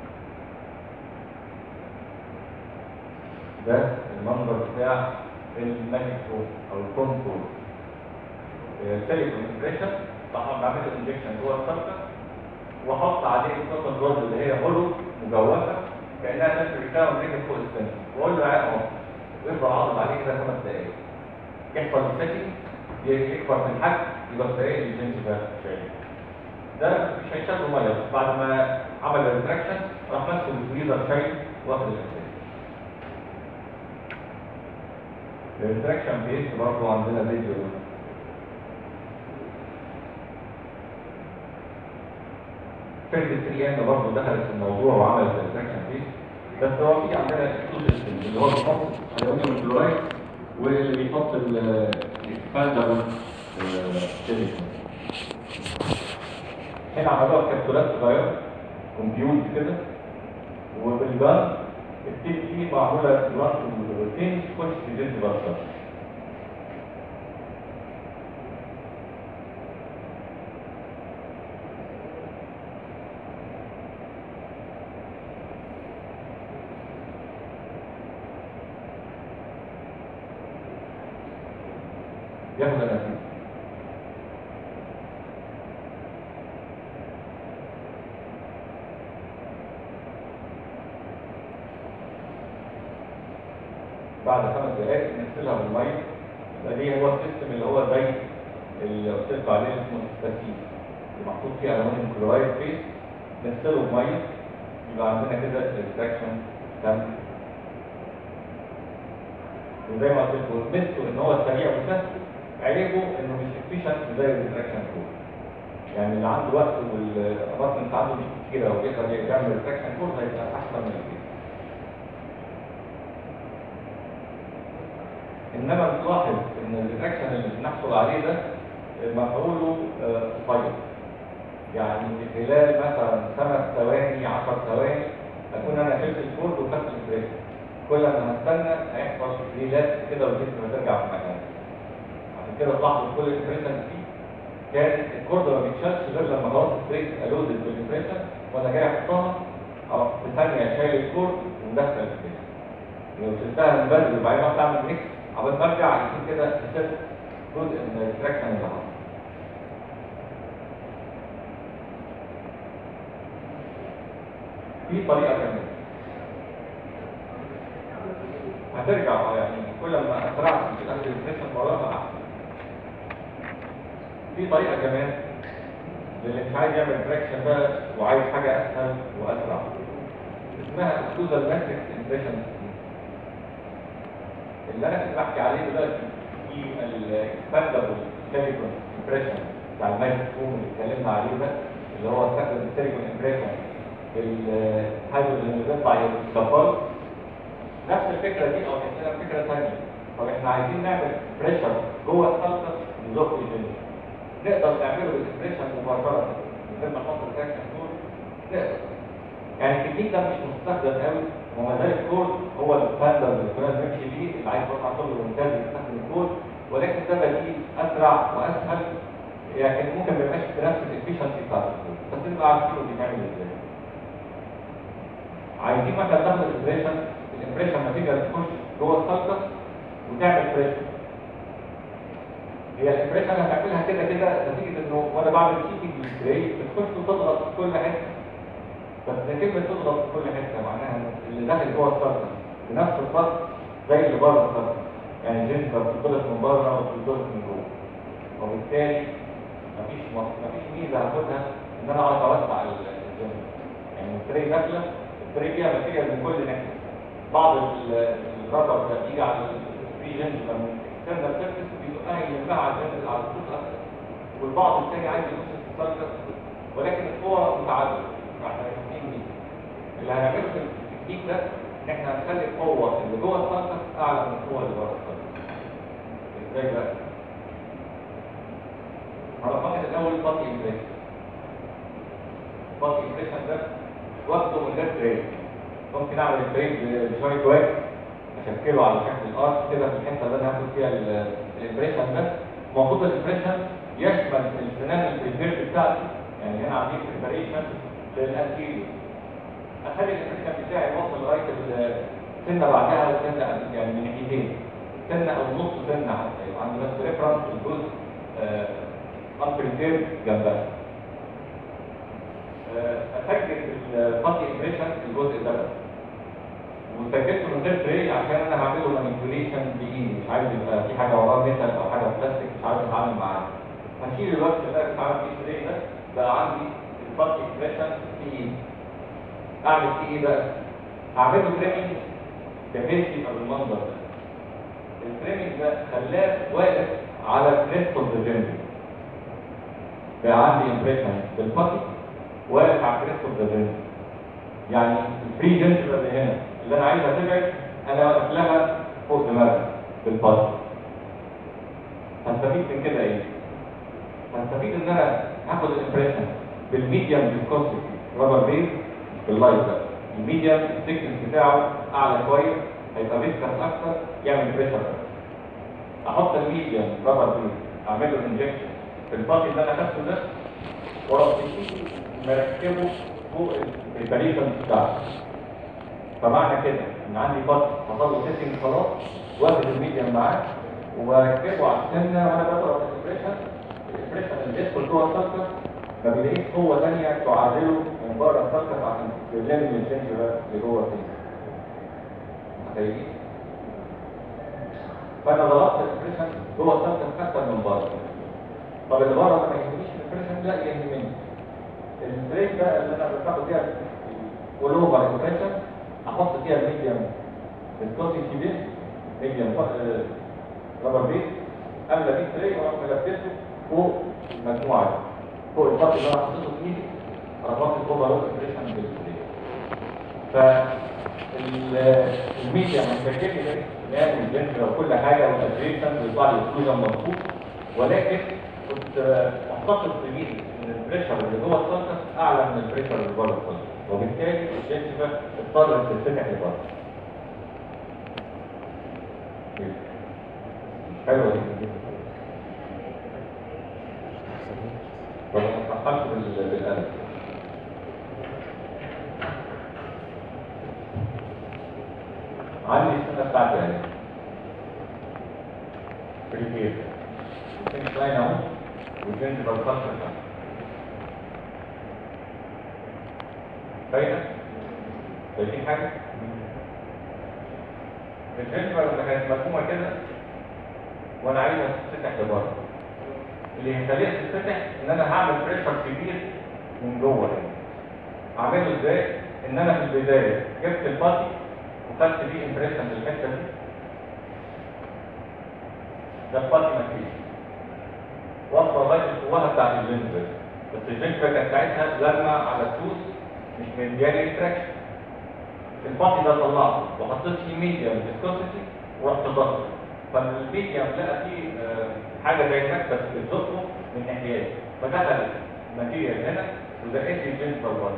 ده المنظر بتاع الماجيك فوم او الكونتور سيليكون امبريشن طبعا بعمل انجكشن جوه السلكه واحط عليه الكوتن رود اللي هي هولو مجوفه كانها تمشي بتاعه ورجل فوق السن واقول له عين اهو ويفضل عاضل عليه كده خمس دقايق يحصل سيتنج يكبر في الحجم يبقى دقايق الجنس بقى شويه ده مش هيشرب ميه بس بعد ما عمل الريتراكشن راح ماسكه بالفريزر شايل واخد الاساس الريتراكشن بيس برضه عندنا فيديو شركة 3 ام برضه دخلت في الموضوع وعملت الريتراكشن بيس بس هو في عندنا اكسو سيستم اللي هو بيحط الومنيوم كلورايد واللي بيحط الاكسباندبل سيليكون هنا عملوها كبسولات صغيرة كمبيوت كده وبالجان التيب دي معموله بلانت وروتين تخش في جلد بصر ياخد الاساس بعد خمس دقائق نغسلها بالميه يبقى دي هو السيستم اللي هو زي اللي قلت لكم عليه اسمه التسييس اللي محطوط فيه الومنيوم كلورايد بيس نغسله بميه يبقى عندنا كده الاكستراكشن تم وزي ما قلت لكم ميزته ان هو سريع وسهل عيبه انه مش افيشنت زي الريتراكشن كود يعني اللي عنده وقت والابارتمنت عنده مش كتيره ويقدر يعمل ريتراكشن كود هيبقى احسن من البيت انما نلاحظ ان الريتراكشن اللي بنحصل عليه ده مفعوله قصير يعني في خلال مثلا خمس ثواني 10 ثواني اكون انا شلت الكود وخدت الفريش كل ما هستنى هيحصل ريلات كده والجسم هترجع في مكانه عشان كده تلاحظوا كل الامبريشن دي كان الكورد ما بيتشالش غير لما خلاص البريك الودد بالامبريشن وانا جاي احطها اروح في ثانيه شايل الكورد ومدخل الامبريشن لو شلتها من بدري وبعدين رحت اعمل ميكس عقبال ما ارجع يكون كده خسرت جزء من التراكشن اللي حصل في طريقه كمان هترجع اه يعني كل ما اسرعت في الاخذ الامبريشن وراها احسن في طريقه كمان للي مش عايز يعمل تراكشن بقى وعايز حاجه اسهل واسرع اسمها اكسوزال ماتريكس امبريشن اللي انا كنت بحكي عليه دلوقتي في الاكسباندبل سيليكون امبريشن بتاع المايكروفون اللي اتكلمنا عليه ده اللي هو استخدم السيليكون امبريشن الهيدروجين اللي بيطلع يتكبر نفس الفكره دي او عندنا فكره ثانيه طب احنا عايزين نعمل بريشر جوه السلطه نزق الجنين نقدر نعمله بالامبريشن مباشره من غير ما نحط التراكشن كود نقدر يعني التكنيك ده مش مستخدم قوي وما زال الكود هو الستاندرد اللي كنا بنمشي بيه اللي عايز يطلع شغل ممتاز يستخدم الكود ولكن ده بديل اسرع واسهل لكن ممكن ما يبقاش بنفس الافشنسي بتاعت الكود بس نبقى عارفين هو بيتعمل ازاي عايزين مثلا ناخد الامبريشن الامبريشن نتيجه تخش جوه السلطه وتعمل بريشر هي الامبريشن هتعملها كده كده نتيجه انه وانا بعمل شيتنج للسبراي بتخش وتضغط في كل حته بس كلمه تضغط في كل حته معناها ان اللي داخل جوه السلطه بنفس الضغط زي اللي بره السلطه يعني الجنسه بتضغط من بره وبتضغط من جوه وبالتالي مفيش مفيش ميزه هاخدها ان انا اعرف اوسع الجنسه يعني السبراي داخله السبراي فيها ماتيريال من كل ناحيه بعض الربر ده بيجي على الفري جنجل من اكسترنال سيرفيس بيبقى يلمها على الجنجل على الخطوط اكتر والبعض الثاني عايز يخش في السلكس ولكن القوة متعددة احنا الاثنين دي اللي هنعمله في التكنيك ده ان احنا هنخلي القوة اللي جوه السلكس اعلى من القوة اللي بره السلكس ازاي بقى؟ هنفكر الاول بطي امبريشن بطي امبريشن ده واخده من غير تريد ممكن اعمل التريد بشويه واكس اشكله على شكل الارش كده في الحته اللي انا هاخد فيها الامبريشن ده المفروض الامبريشن يشمل السنان البريفيرد بتاعتي يعني هنا عاملين بريباريشن للانتيريور اخلي الامبريشن بتاعي يوصل لغايه السنه بعدها وسنه يعني من ناحيتين سنه او نص سنه حتى يبقى عندي بس ريفرنس الجزء انبريفيرد جنبها اسجل البطي امبريشن الجزء ده بس وسجلته من غير تري عشان انا هعمله مانيبيوليشن بايدي مش عايز يبقى في حاجه وراه ميتال او حاجه بلاستيك مش عارف اتعامل معاه هشيل الوقت ده بتاع في تري ده بقى عندي البطي امبريشن في ايدي اعمل فيه ايه بقى؟ هعمله تريمنج بحيث يبقى بالمنظر ده التريمنج ده خلاه واقف على كريست اوف ذا جنجل بقى عندي امبريشن بالبطي واقف على كريست اوف ذا جنجل يعني الفري جنجل اللي هنا اللي انا عايزها تبعد انا واقف لها فوق دماغي بالبطي هستفيد من كده ايه؟ هستفيد ان انا هاخد الامبريشن بالميديم فيسكوسيتي رابر بيز باللايت ده الميديم الثيكنس بتاعه اعلى شويه هيبقى فيسكس اكتر يعمل بريشر اكتر احط الميديم رابر بيز اعمل له انجكشن في الباقي اللي انا خدته ده واروح مركبه فوق البريشن بتاعه فمعنى كده ان عندي باقي حصل له سيتنج خلاص واخد الميديم معاه وبركبه على السنه وانا بضرب الاسبريشن الاسبريشن اللي يدخل جوه السكر ما بيلاقيش قوه ثانيه تعادله من بره السكر عشان يلم الجنج ده اللي جوه فيه متخيلين؟ فانا ضربت الاسبريشن جوه السكر اكتر من بره طب اللي بره ما يهمنيش الاسبريشن لا يهمني البريك بقى اللي انا بتاخد فيها الاوفر اسبريشن احط فيها الميديم الكوتي كبير ميديم رابر بيت املى بيه تري واروح ملبسه فوق المجموعه دي فوق الخط اللي انا حطيته في ايدي ربطت الاوفر اسبريشن بالتري ف الميديا متفككه ده والجنس وكل حاجه والاسبريشن ويطلع لي اكسجين مظبوط ولكن كنت معتقد في ميدي ان البريشر اللي جوه السلطه اعلى من البريشر اللي بره السلطه وبالتالي الجنس اضطرت تتفتح لبره حلوه دي طب انا اتحققت بالقلم عندي السنه بتاعتي اهي في الكيس الفينش لاين اهو والجنس بالفلتر ده باينه شايفين حاجه الجنس لما كانت مرسومه كده وانا عايزها تتفتح لبره اللي هيخليها تتفتح ان انا هعمل بريشر كبير من جوه هنا اعمله ازاي ان انا في البدايه جبت الباتي وخدت بيه امبريشن للحته دي ده الباتي مفيش واصله لغايه القوه بتاعت الجنب بس الجنب كانت ساعتها لما على السوس مش مدياني تراكشن الباتي ده طلعته وحطيت فيه ميديم فيسكوسيتي ورحت ضغطه فالميديم لقى فيه آه، حاجه زي المكبس بتزقه من ناحيات فدخل ماتيريال هنا وزقت لي الجنس بره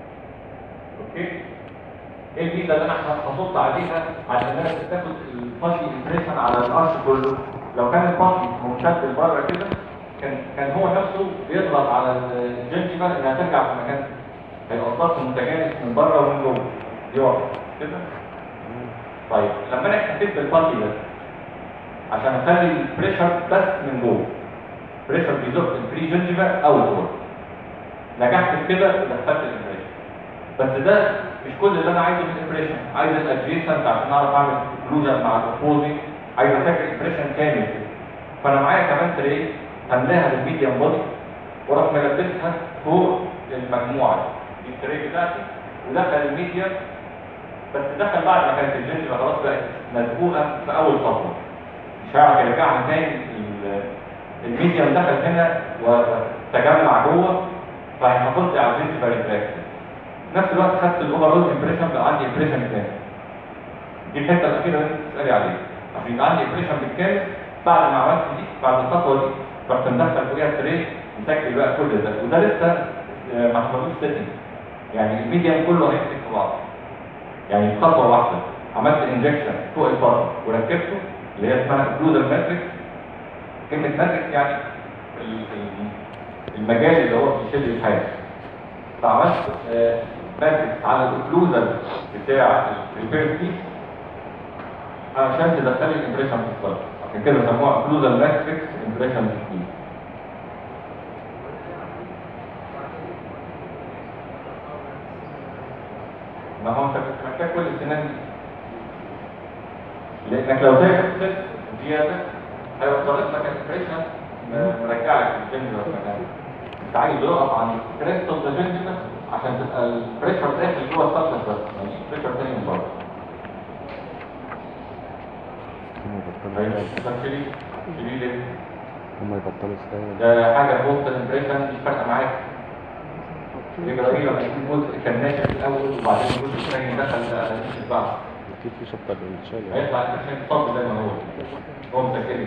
اوكي ايه الميزه اللي انا هحط عليها عشان انا تاخد الباسي امبريشن على الارش كله لو كان الباسي ممتد لبره كده كان كان هو نفسه بيضغط على الجنجبه انها ترجع في مكانها هيبقى الضغط متجانس من بره ومن جوه يقع كده طيب لما انا احتفيت بالباسي ده عشان اخلي البريشر بس من جوه بريشر بيزق البري جنجبه او الجوه نجحت في كده ودخلت الامبريشن بس ده مش كل اللي انا عايزه من الامبريشن عايز الادجيسنت عشان اعرف اعمل كلوجن مع الاوبوزنج عايز اسجل امبريشن كامل كده فانا معايا كمان تري هملاها بالميديم بودي واروح ملبسها فوق المجموعه دي دي التري بتاعتي ودخل الميديم بس دخل بعد ما كانت الجنجبه خلاص بقت مزقوقه في اول خطوه مش هيعرف يرجعها تاني ال- الميديم دخل هنا وتجمع جوه فهيحافظ لي على الجنجبه ريفراكشن في نفس الوقت خدت الاوفرول امبريشن بقى عندي امبريشن تاني دي الحته الاخيره اللي انت بتسالي عليها عشان يبقى عندي امبريشن بالكامل بعد ما عملت دي بعد الخطوه دي رحت مدخل فوقيها التري مسجل بقى كل ده وده لسه آه، ما حصلوش سيتنج يعني الميديم كله هيمسك في بعض يعني خطوه واحده عملت انجكشن فوق الفرد وركبته اللي هي اسمها اوكلوزر ماتريكس كلمه ماتريكس يعني ال- ال- المجال اللي هو بيشيل الحاجه فعملت ماتريكس على الاوكلوزر بتاع الريبير بيس عشان تدخلي الامبريشن في الصدر عشان كده سموها اوكلوزر ماتريكس امبريشن بيس ما هو انت كنت محتاج كل السنان دي لانك لو سايب السن زياده هيوصل لك الامبريشن مرجعك للجنجر مكانه انت عايز يقف عن الكريست اوف ذا جنجر عشان تبقى البريشر داخل جوه السطح بس ما يجيش بريشر تاني من بره هم يبطلوا طب شيلي شيلي ليه؟ هم يبطلوا يستوعبوا ده حاجه في وسط الامبريشن مش فارقه معاك يبقى ايه لما يكون جزء كان ناشف الاول وبعدين الجزء الثاني دخل على نفس بعض اكيد في شطه الانشال هيطلع الامبريشن صب زي ما هو هو مسجل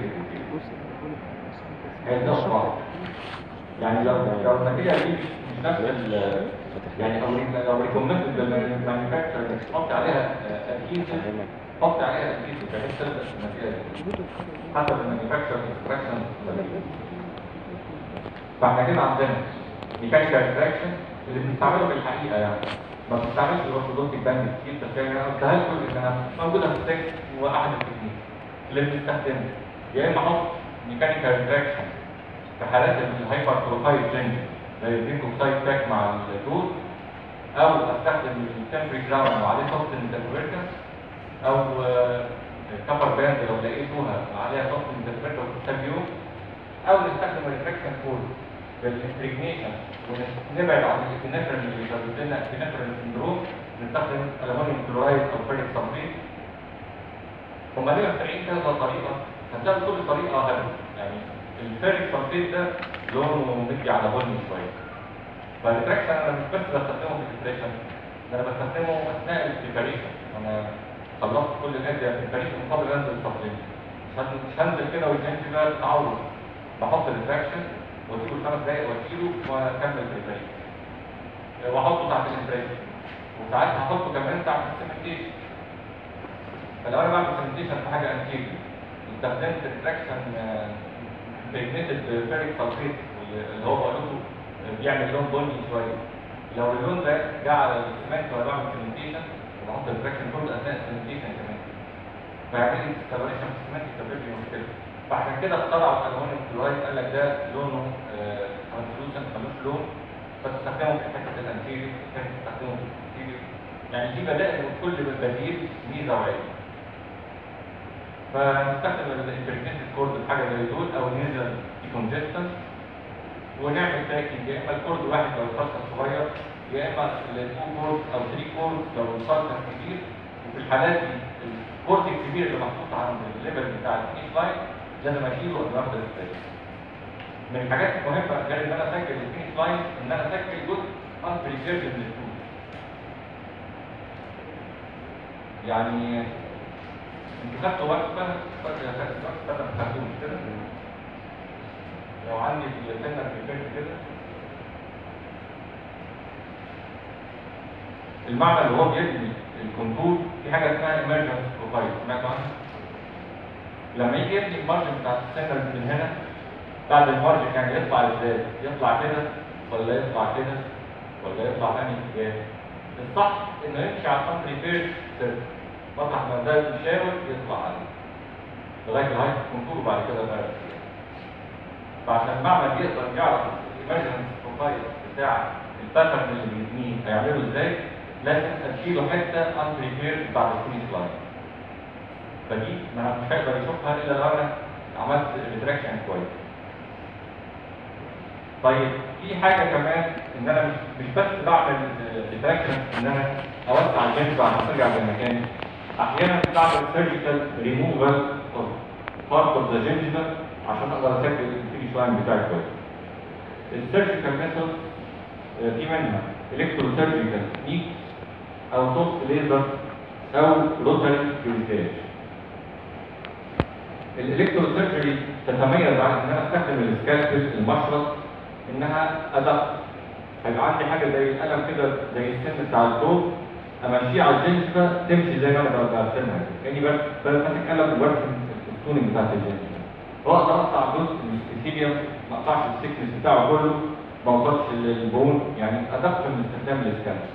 هيتنقص بعض يعني لو لو النتيجه دي مش نفس ال فاتح يعني او لو ريكومندد للمانيفاكتشر تحط عليها ادهيسيف فاهمك حط عليها ادهيسيف بحيث تلبس الماتيريال حسب المانيفاكتشر انستراكشن فاحنا كده عندنا ميكانيكال انستراكشن اللي بنستعمله في الحقيقه يعني ما بنستعملش الاورثودونتيك باند كتير بس يعني انا قلتها لكم انها موجوده في التكست واحد التكنيك اللي بنستخدمه يا اما احط ميكانيكال انستراكشن في حالات الهايبر بروفايل جنج زي الزنكوكسايد باك مع الدود او استخدم التمبري جراوند وعليه سوفت انتربريتر او كفر باند لو لقيتوها عليها سوفت انتربريتر وتستخدمه او نستخدم الريفلكشن كود بالانتريجنيشن ونبعد عن الابنفرين اللي بيسبب لنا ابنفرين سندروم نستخدم الومنيوم كلورايد او فيريك سلفيت هم ليه مخترعين كذا طريقه هتلاقي كل طريقه هدف يعني الفيريك سلفيت ده لونه مدي على بني شويه فالريفلكشن انا مش بس بستخدمه في الديبريشن ده انا بستخدمه اثناء البريباريشن انا خلصت كل الادويه البريباريشن مقابل انزل السبليمنت مش هن- مش هنزل كده والجنس ده تعوض بحط الريفراكشن واسيبه خمس دقايق واشيله واكمل البريباريشن واحطه ساعه الانتريشن وساعات هحطه كمان ساعه السيمنتيشن فلو انا بعمل سيمنتيشن في حاجه انتيريور استخدمت ريفراكشن بريجنيتد فيريك سلفيت اللي هو بقول لكم بيعمل لون بني شويه لو اللون ده جه على السمنت وانا بعمل سيمنتيشن وبحط الريفراكشن كله اثناء السيمنتيشن كمان فيعمل لي سيبريشن في السمنت يسبب لي مشكله فعشان كده اخترعوا الالومنيوم كلورايد قال لك ده لونه ترانسلوسنت ملوش لون فتستخدمه في حته الانتيريور كان تستخدمه في الانتيريور يعني دي بدائل وكل بديل ميزه وعيب فنستخدم الانترنت كورد بحاجه زي دول او نيزل ديكونجستنت ونعمل تراكنج يا اما الكورد واحد لو الفرق صغير يا اما التو كورد او 3 كورد لو الفرق كبير وفي الحالات دي الكورد الكبير اللي محطوط عند الليفل بتاع الفينيش لاين لازم اشيله قبل ما ابدا الستاج من الحاجات المهمه غير ان انا اسجل الفينيش لاين ان انا اسجل جزء انبريزيرد من التول يعني انتوا خدتوا وقفه فاكر خدت وقفه انا خدته مش كده لو عندي في السنه في البيت كده المعنى اللي هو بيبني الكونتور في حاجه اسمها emergence بروفايل سمعتوا عنها؟ لما يجي يبني المارجن بتاع السنه من هنا بعد المارجن يعني يطلع ازاي؟ يطلع كده ولا يطلع كده ولا يطلع في انهي اتجاه؟ الصح انه يمشي على الانبريبيرد سيرفر مطرح ما ده يشاور يطلع عليه لغايه الهايت كونتور وبعد كده بقى فعشان المعمل يقدر يعرف الايمرجنس بروفايل بتاع الباترن اللي بيبنيه هيعمله ازاي لازم اديله حته انبريبيرد بعد الفينيش لاين فدي ما مش هيقدر يشوفها الا لو انا عملت ريتراكشن كويس طيب في حاجه كمان ان انا مش مش بس بعمل ريتراكشن ان انا اوسع الجنب بعد ما ارجع لمكاني احيانا بعمل سيرجيكال ريموفال اوف بارت اوف ذا جنجفا عشان اقدر اسجل الفينيش لاين بتاعي كويس السيرجيكال ميثود في منها الكترو سيرجيكال تكنيك او سوفت ليزر او روتري كريتاج الالكترو سيرجري تتميز عن ان انا استخدم السكالبل المشرط انها ادق هيبقى عندي حاجه زي القلم كده زي السن بتاع الضوء امشيه على الجنسفه تمشي زي ما انا برسمها كاني بس ماسك قلم وبرسم الستوننج بتاعت الجنسفه واقدر اقطع جزء من السيليوم ما اقطعش السكنس بتاعه كله ما اوصلش للبون يعني ادق من استخدام السكالبل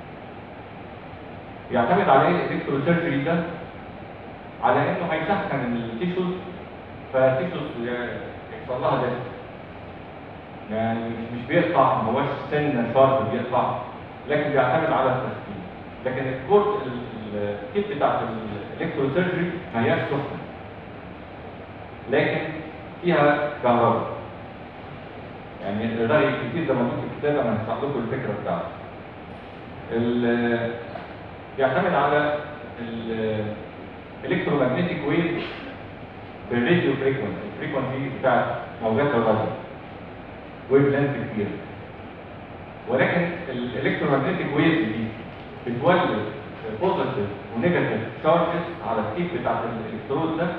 بيعتمد على ايه الالكترو سيرجري ده على انه هيسخن التيشوز فالتيشوز يحصل لها ده يعني مش مش بيقطع ما هوش سن شارب بيقطع لكن بيعتمد على التسخين لكن الكورت الكيت بتاعت الالكترو سيرجري ما هياش سخنه لكن فيها كهرباء يعني الرأي الكتير ده موجود في الكتاب انا هشرح لكم الفكره بتاعته ال- بيعتمد على الالكترومagnetic ويف بالراديو فريكونسي الفريكونسي بتاعت موجات الراديو ويف لينث كبيره ولكن الالكترومagnetic ويف دي بتولد بوزيتيف ونيجاتيف تشارجز على التيب بتاعت الالكترود ده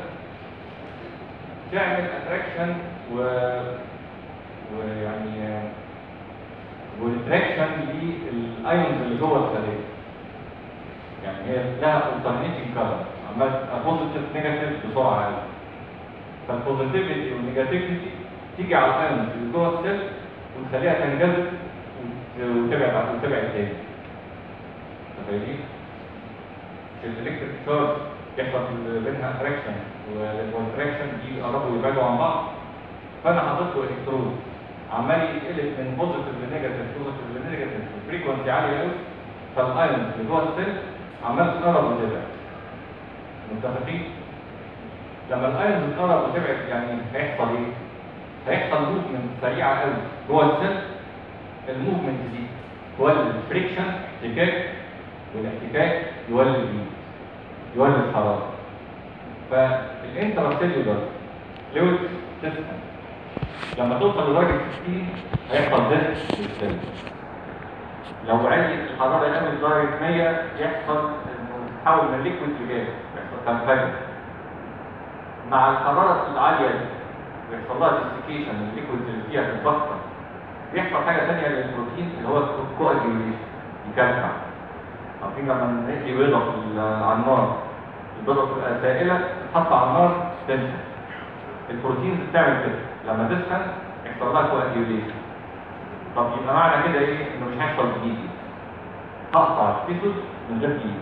تعمل اتراكشن و ويعني والتراكشن للايونز اللي جوه الخليه يعني هي لها alternating color عمال بوزيتيف نيجاتيف بسرعه عاليه فالبوزيتيفيتي والنيجاتيفيتي تيجي على الايونز اللي جوه السيل وتخليها تنجذب وت- وتبعد وتبعد تاني تخيلين الالكتريك تشارج يحصل بينها اتراكشن والاتراكشن دي يقربوا يبعدوا عن بعض فانا حاطط له الكترون عمال يتقلب من بوزيتيف لنيجاتيف بوزيتيف لنيجاتيف فريكونسي عاليه قوي فالايونز اللي جوه السيل عمال تقرب وتبعد متفقين؟ لما الايونز تقرب وتبعد يعني هيحصل ايه؟ هيحصل موفمنت سريعه قوي جوه السيل الموفمنت دي تولد فريكشن احتكاك والاحتكاك يولد ايه؟ يولد حراره فالانتراسيلولار فلويد سيستم لما توصل لدرجه 60 هيحصل ديث للسيل لو علت الحراره قوي لدرجه 100 يحصل انه تحول من ليكويد لجاز يحصل تنفجر مع الحراره العاليه دي بيحصل لها ديسيكيشن الليكويد اللي فيها تتبخر بيحصل حاجه ثانيه للبروتين اللي هو الكواجيوليشن يكلكع عارفين لما نقلي بيضه في ال- على النار البيضه بتبقى سائله تتحط على النار تنشف البروتينز بتعمل كده لما تسخن يحصل لها كواجيوليشن طب يبقى معنى كده ايه انه مش هيحصل جديد هقطع التيسوس من غير ايد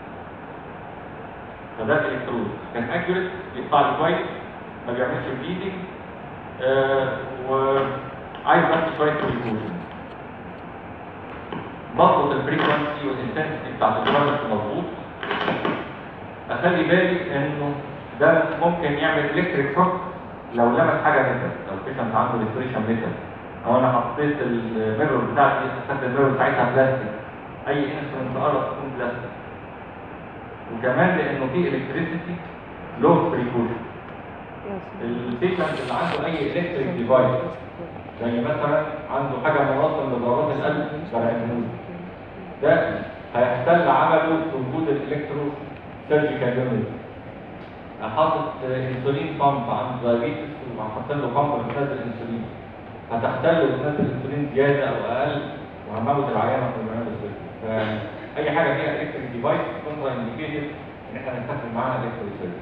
فده الالكترود كان اكيوريت يقطع لي كويس ما بيعملش بليدنج آه وعايز بس شويه بريكوشن بظبط الفريكونسي والانتنسيتي بتاعت الكوارث مظبوط اخلي بالي انه ده ممكن يعمل الكتريك شوك لو لمس حاجه ميتال لو البيشنت عنده ريستريشن ميتال او انا حطيت الميرور بتاعتي اخدت الميرور بتاعتها بلاستيك اي انسترومنت قرب تكون بلاستيك وكمان لانه في الكتريسيتي لو بريكوشن البيشنت اللي عنده اي الكتريك ديفايس زي مثلا عنده حاجه منظم لضربات القلب برعمود ده هيحتل عمله في وجود الالكترو سيرجيكال يونت حاطط انسولين بامب عنده دايابيتس وهحط له بامب بتنزل انسولين هتحتل وتنزل انسولين زياده او اقل وهموت العيان في المعمل السيرجي فاي حاجه فيها الكتريك ديفايس كونترا انديكيتد ان احنا نستخدم معاها الكترو سيرجي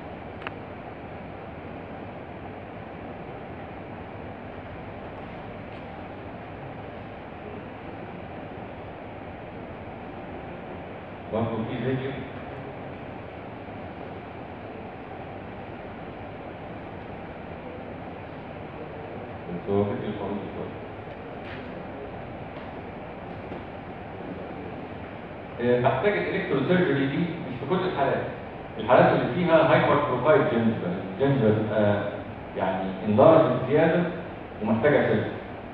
برضه في فيديو بس هو فيديو طويل شوية. آه، بحتاج الالكتروسيرجري دي مش في كل الحالات الحالات اللي فيها هايبر بروفايل جنجر الجنجر آه يعني انضرس زياده ومحتاجه سيرجري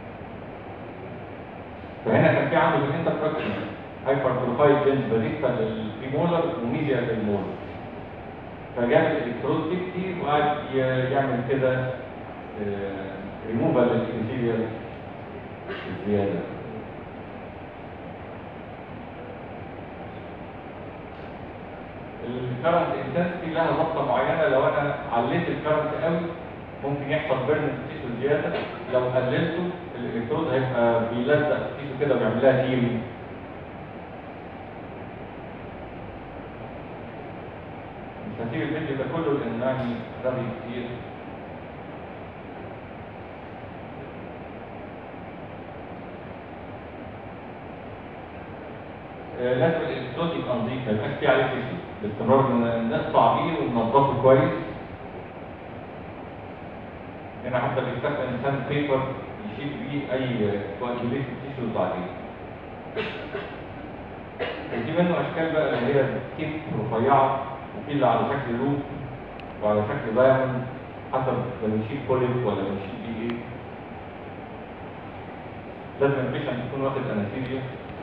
فهنا كان في عنده في الانتربراكشن هايبر بروفايل جنج بالنسبه للبريمولر وميديا للمولر فجاب الالكترود دي كتير وقعد ي- يعمل كده ريموفال للابيثيليال الزياده الكرنت انتنسيتي لها ضبطه معينه لو انا عليت الكرنت قوي ممكن يحصل بيرن في التيشو زياده لو قللته الالكترود هيبقى بيلزق في التيشو كده وبيعمل لها هيلينج مش هسيب الفيديو ده كله لان يعني رغي كتير آه، لازم الالكترود يبقى نظيف ما يبقاش فيه عليه تيشو باستمرار ن- نقطع بيه وننضفه كويس هنا حتى بيستخدم ساند بيبر يشيل بيه اي كواجوليتد تيشوز عليه في منه اشكال بقى اللي هي كيف رفيعه وفي اللي على شكل لوب وعلى شكل دايموند حسب بنشيل بوليب ولا بنشيل بيه ايه لازم البيشنت يكون واخد انستيزيا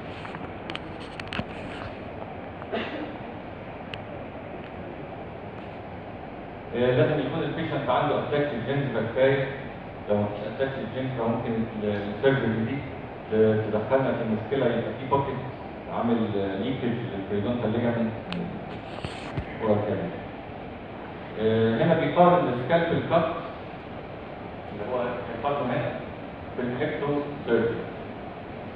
آه، لازم يكون البيشنت عنده اتاكس جينز بكتيريا لو مفيش اتاكس جينز فممكن السيرجري دي ت- تدخلنا في مشكله يبقى في بوكيت عامل ليكج للبريدونتال ليجامنت ورا كامل آه، هنا بيقارن السكالبل كات اللي هو يقارنه هنا بالالكترو سيرجري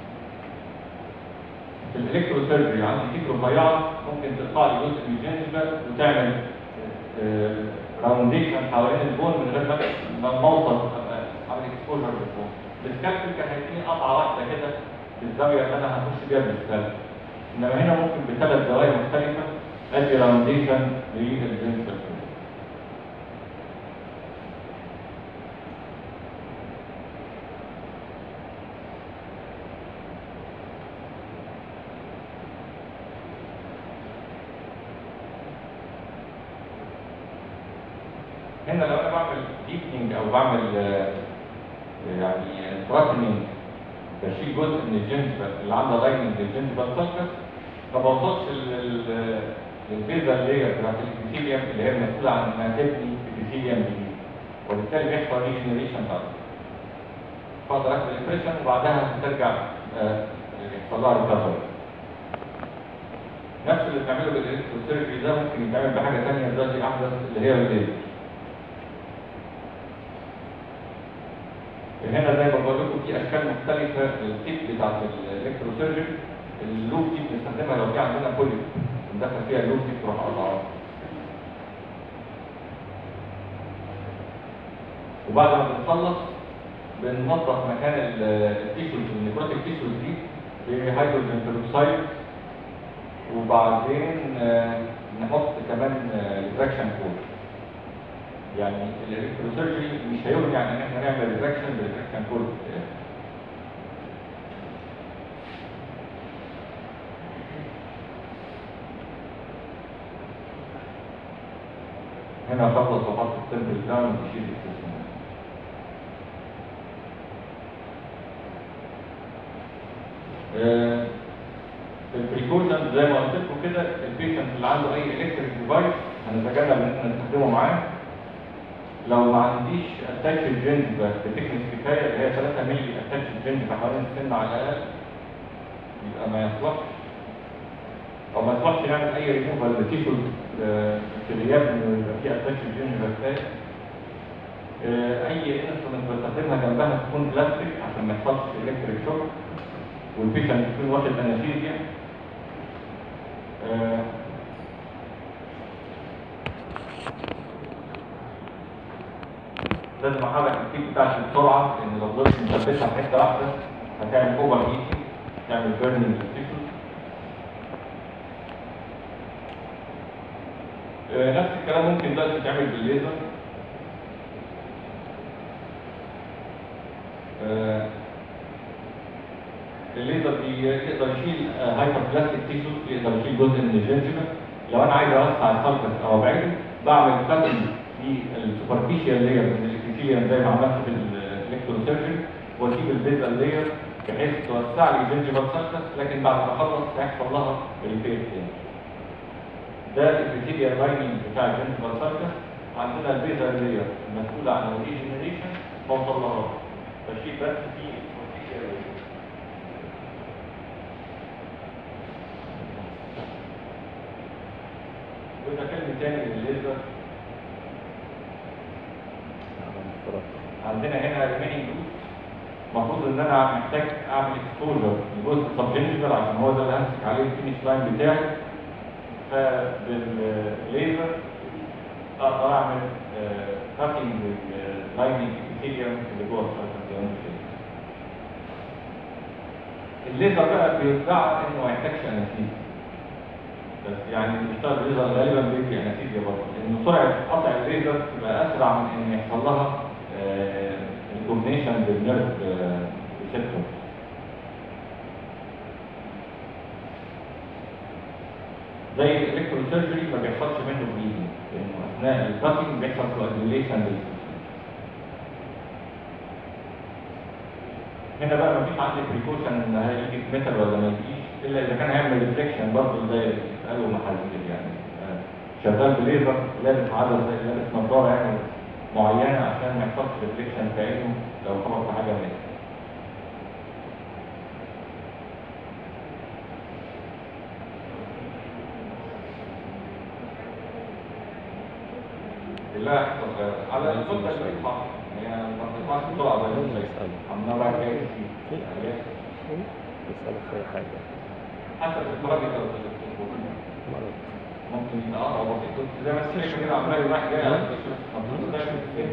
سيرجري عندي فكره رفيعه ممكن تقطع لي جزء من الجنجبه وتعمل راونديشن حوالين البون من غير ما ما اوصل أبقى اعمل اكسبوجر للبون السكالبل كان هيديني قطعه واحده كده في الزاويه اللي انا هخش بيها بالسكالبل انما هنا ممكن بثلاث زوايا مختلفه ادي راونديشن للجنجبه هنا لو انا بعمل ديبنينج او بعمل آه، يعني ستراكنينج بشيل جزء من الجنجبه اللي عامله لايننج للجنجبه سالكس ما بوصلش للبيزا اللي هي بتاعت الابيثيليوم اللي هي المسؤوله عن انها تبني ابيثيليوم جديد وبالتالي بيحصل ريجنريشن بعد فاقدر اخد الامبريشن وبعدها ترجع آه، يحصل لها ريكفري نفس اللي بنعمله بالالكتروسيرجري ده ممكن يتعمل بحاجه ثانيه دلوقتي احدث اللي هي الليزر هنا زي ما بقول لكم في اشكال مختلفه للتيب بتاعت الالكتروسيرجري اللوب دي بنستخدمها لو في عندنا بوليب بندخل فيها اللوب دي تروح قطعها وبعد ما بنخلص بننظف مكان ال- التيشوز النيكروتيك تيشوز دي بهيدروجين بيروكسيد وبعدين آه، نحط كمان ريتراكشن كود يعني الالكتروسيرجري مش هيغني عن ان احنا نعمل ريتراكشن بالريتراكشن كود هنا اخلص واحط التمبل داون وتشيل السيستم البريكوشن زي ما قلت لكم كده البيشنت اللي عنده اي الكتريك ديفايس هنتجنب ان احنا نستخدمه معاه لو ما عنديش اتاتش جنب بتكنيك كفايه اللي هي 3 مللي اتاتش جنب حوالين السن على الاقل يبقى ما يصلحش او ما يصلحش نعمل اي ريموفال لتيشو في غياب انه يبقى فيه اتاتش جنب كفايه آه، اي انسترومنت بستخدمها جنبها تكون بلاستيك عشان ما يحصلش الكتريك شوك والبيشنت يكون واخد انستيزيا آه، لازم احرك الكيك بتاعتي بسرعه لان لو فضلت مثبتها في حته واحده هتعمل اوفر هيتنج تعمل بيرنينج للتيشوز آه، نفس الكلام ممكن دلوقتي يتعمل بالليزر آه، الليزر بي- يقدر يشيل هايبر بلاستيك تيشوز يقدر يشيل جزء من الجنجبه لو انا عايز اوسع السلكس او ابعده بعمل كاتنج في السوبرفيشال لاير من الابيثيليوم زي ما عملت في الالكتروسيرجري واسيب البيزل لاير بحيث توسع لي الجنجبال سلكس لكن بعد ما اخلص هيحصل لها ريبير تاني ده الابيثيليال لايننج بتاع الجنجبال سلكس عندنا البيزل لاير المسؤوله عن الريجنريشن ما وصلناهاش بشيل بس في السوبرفيشال لاير وده كلمة تاني للليزر عندنا هنا ريمينينج لوب المفروض ان انا محتاج اعمل اكسبوجر لجزء سبجنجبل عشان هو ده اللي همسك عليه الفينش لاين بتاعي فبالليزر اقدر اعمل كاتنج لللايننج ابيثيليوم اللي جوه السيركل الليزر بقى بيدعى انه ما يحتاجش انستيزيا بس يعني بيشتغل الليزر غالبا بيدي انستيزيا برضه لان سرعه قطع الليزر تبقى اسرع من ان يحصل لها ريكوجنيشن بالنيرف ريسبتور زي الالكتروسيرجري ما بيحصلش منه بليدنج لانه اثناء الكاتنج بيحصل كواجوليشن هنا بقى مفيش عندي بريكوشن ان هيجي ميتال ولا ما يجيش الا اذا كان هيعمل ريفليكشن برضه زي اللي قالوا محاذير يعني آه، شغال بليزر لابس عدسه زي لابس نظاره يعني معينه عشان ما يحصلش ريفليكشن في عينه لو خبط في حاجه منها لا على الصوت ده بيطلع يعني ما بتطلعش بسرعه زي ما يسأله عمال بقى كده يسألك في أي حاجة حسب البارامتر مرض ممكن يبقى اه هو بسيط كنت زي ما السيرك كده عمال رايح جاي على التشخيص. طب ده في السيرك.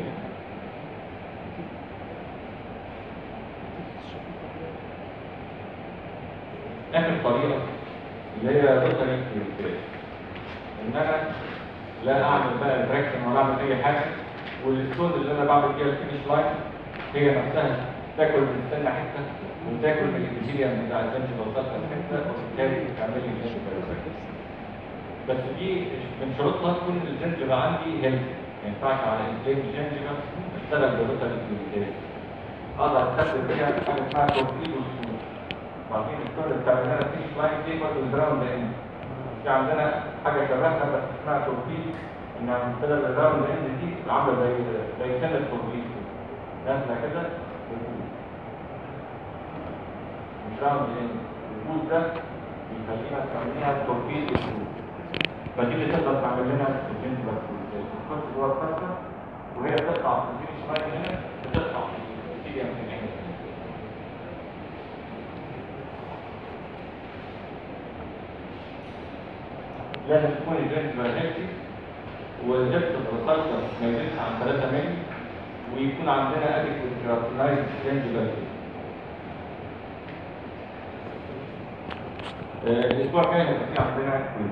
اخر طريقه اللي هي روتري كيوريتيريشن ان انا لا اعمل بقى تراكشن ولا اعمل اي حاجه والستون اللي انا بعمل فيها الفينش لاين هي نفسها تاكل من السنه حته وتاكل من الابيثيليوم بتاع الجنج وصلتها حته وبالتالي تعمل لي جنج بس دي من شروطها تكون الجنجبه عندي هيلثي ما ينفعش على انسان الجنجبه اشتغل بروتري كيوريتيريشن اقدر استخدم فيها حاجه اسمها توربيد والسموث بعدين الكل بتاع لنا في سلايد دي برضه الجراوند اند في عندنا حاجه شبهها بس اسمها توربيد ان بدل الجراوند اند دي عامله زي زي سنه توربيد نازله كده وفوق. الجراوند اند الفوز ده بيخلينا نسميها توربيد وفوق. فدي اللي تقدر تعمل لنا الجنس بس الكورس جوه الفرشه وهي بتطلع في الفينش لاين هنا بتطلع في السيديا من هنا لازم تكون الجنس هيلثي والجبس الرسالة ما يزيدش عن 3 مللي ويكون عندنا اديكوت كراتينايز جنجبال الاسبوع الجاي هيبقى في عندنا كويز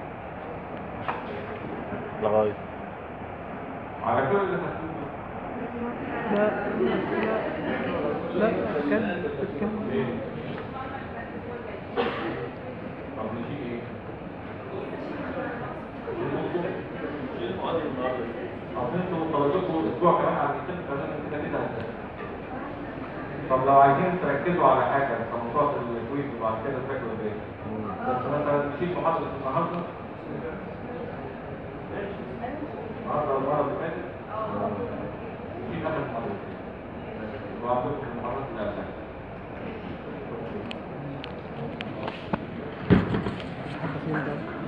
لغاية على كل اللي هتقوله لا لا لا كان كان ايه؟ طب نجيب ايه؟ اصل انتوا طلبتكم اسبوع كمان على الكتاب فلازم كده كده هتلاقي. طب لو عايزين تركزوا على حاجه تخلصوها في الكويز وبعد كده تذاكروا ازاي؟ بس مثلا نشيل محاضره النهارده النهارده المره اللي فاتت نشيل اخر محاضره وعندكم المحاضرات اللي قبلها فين ده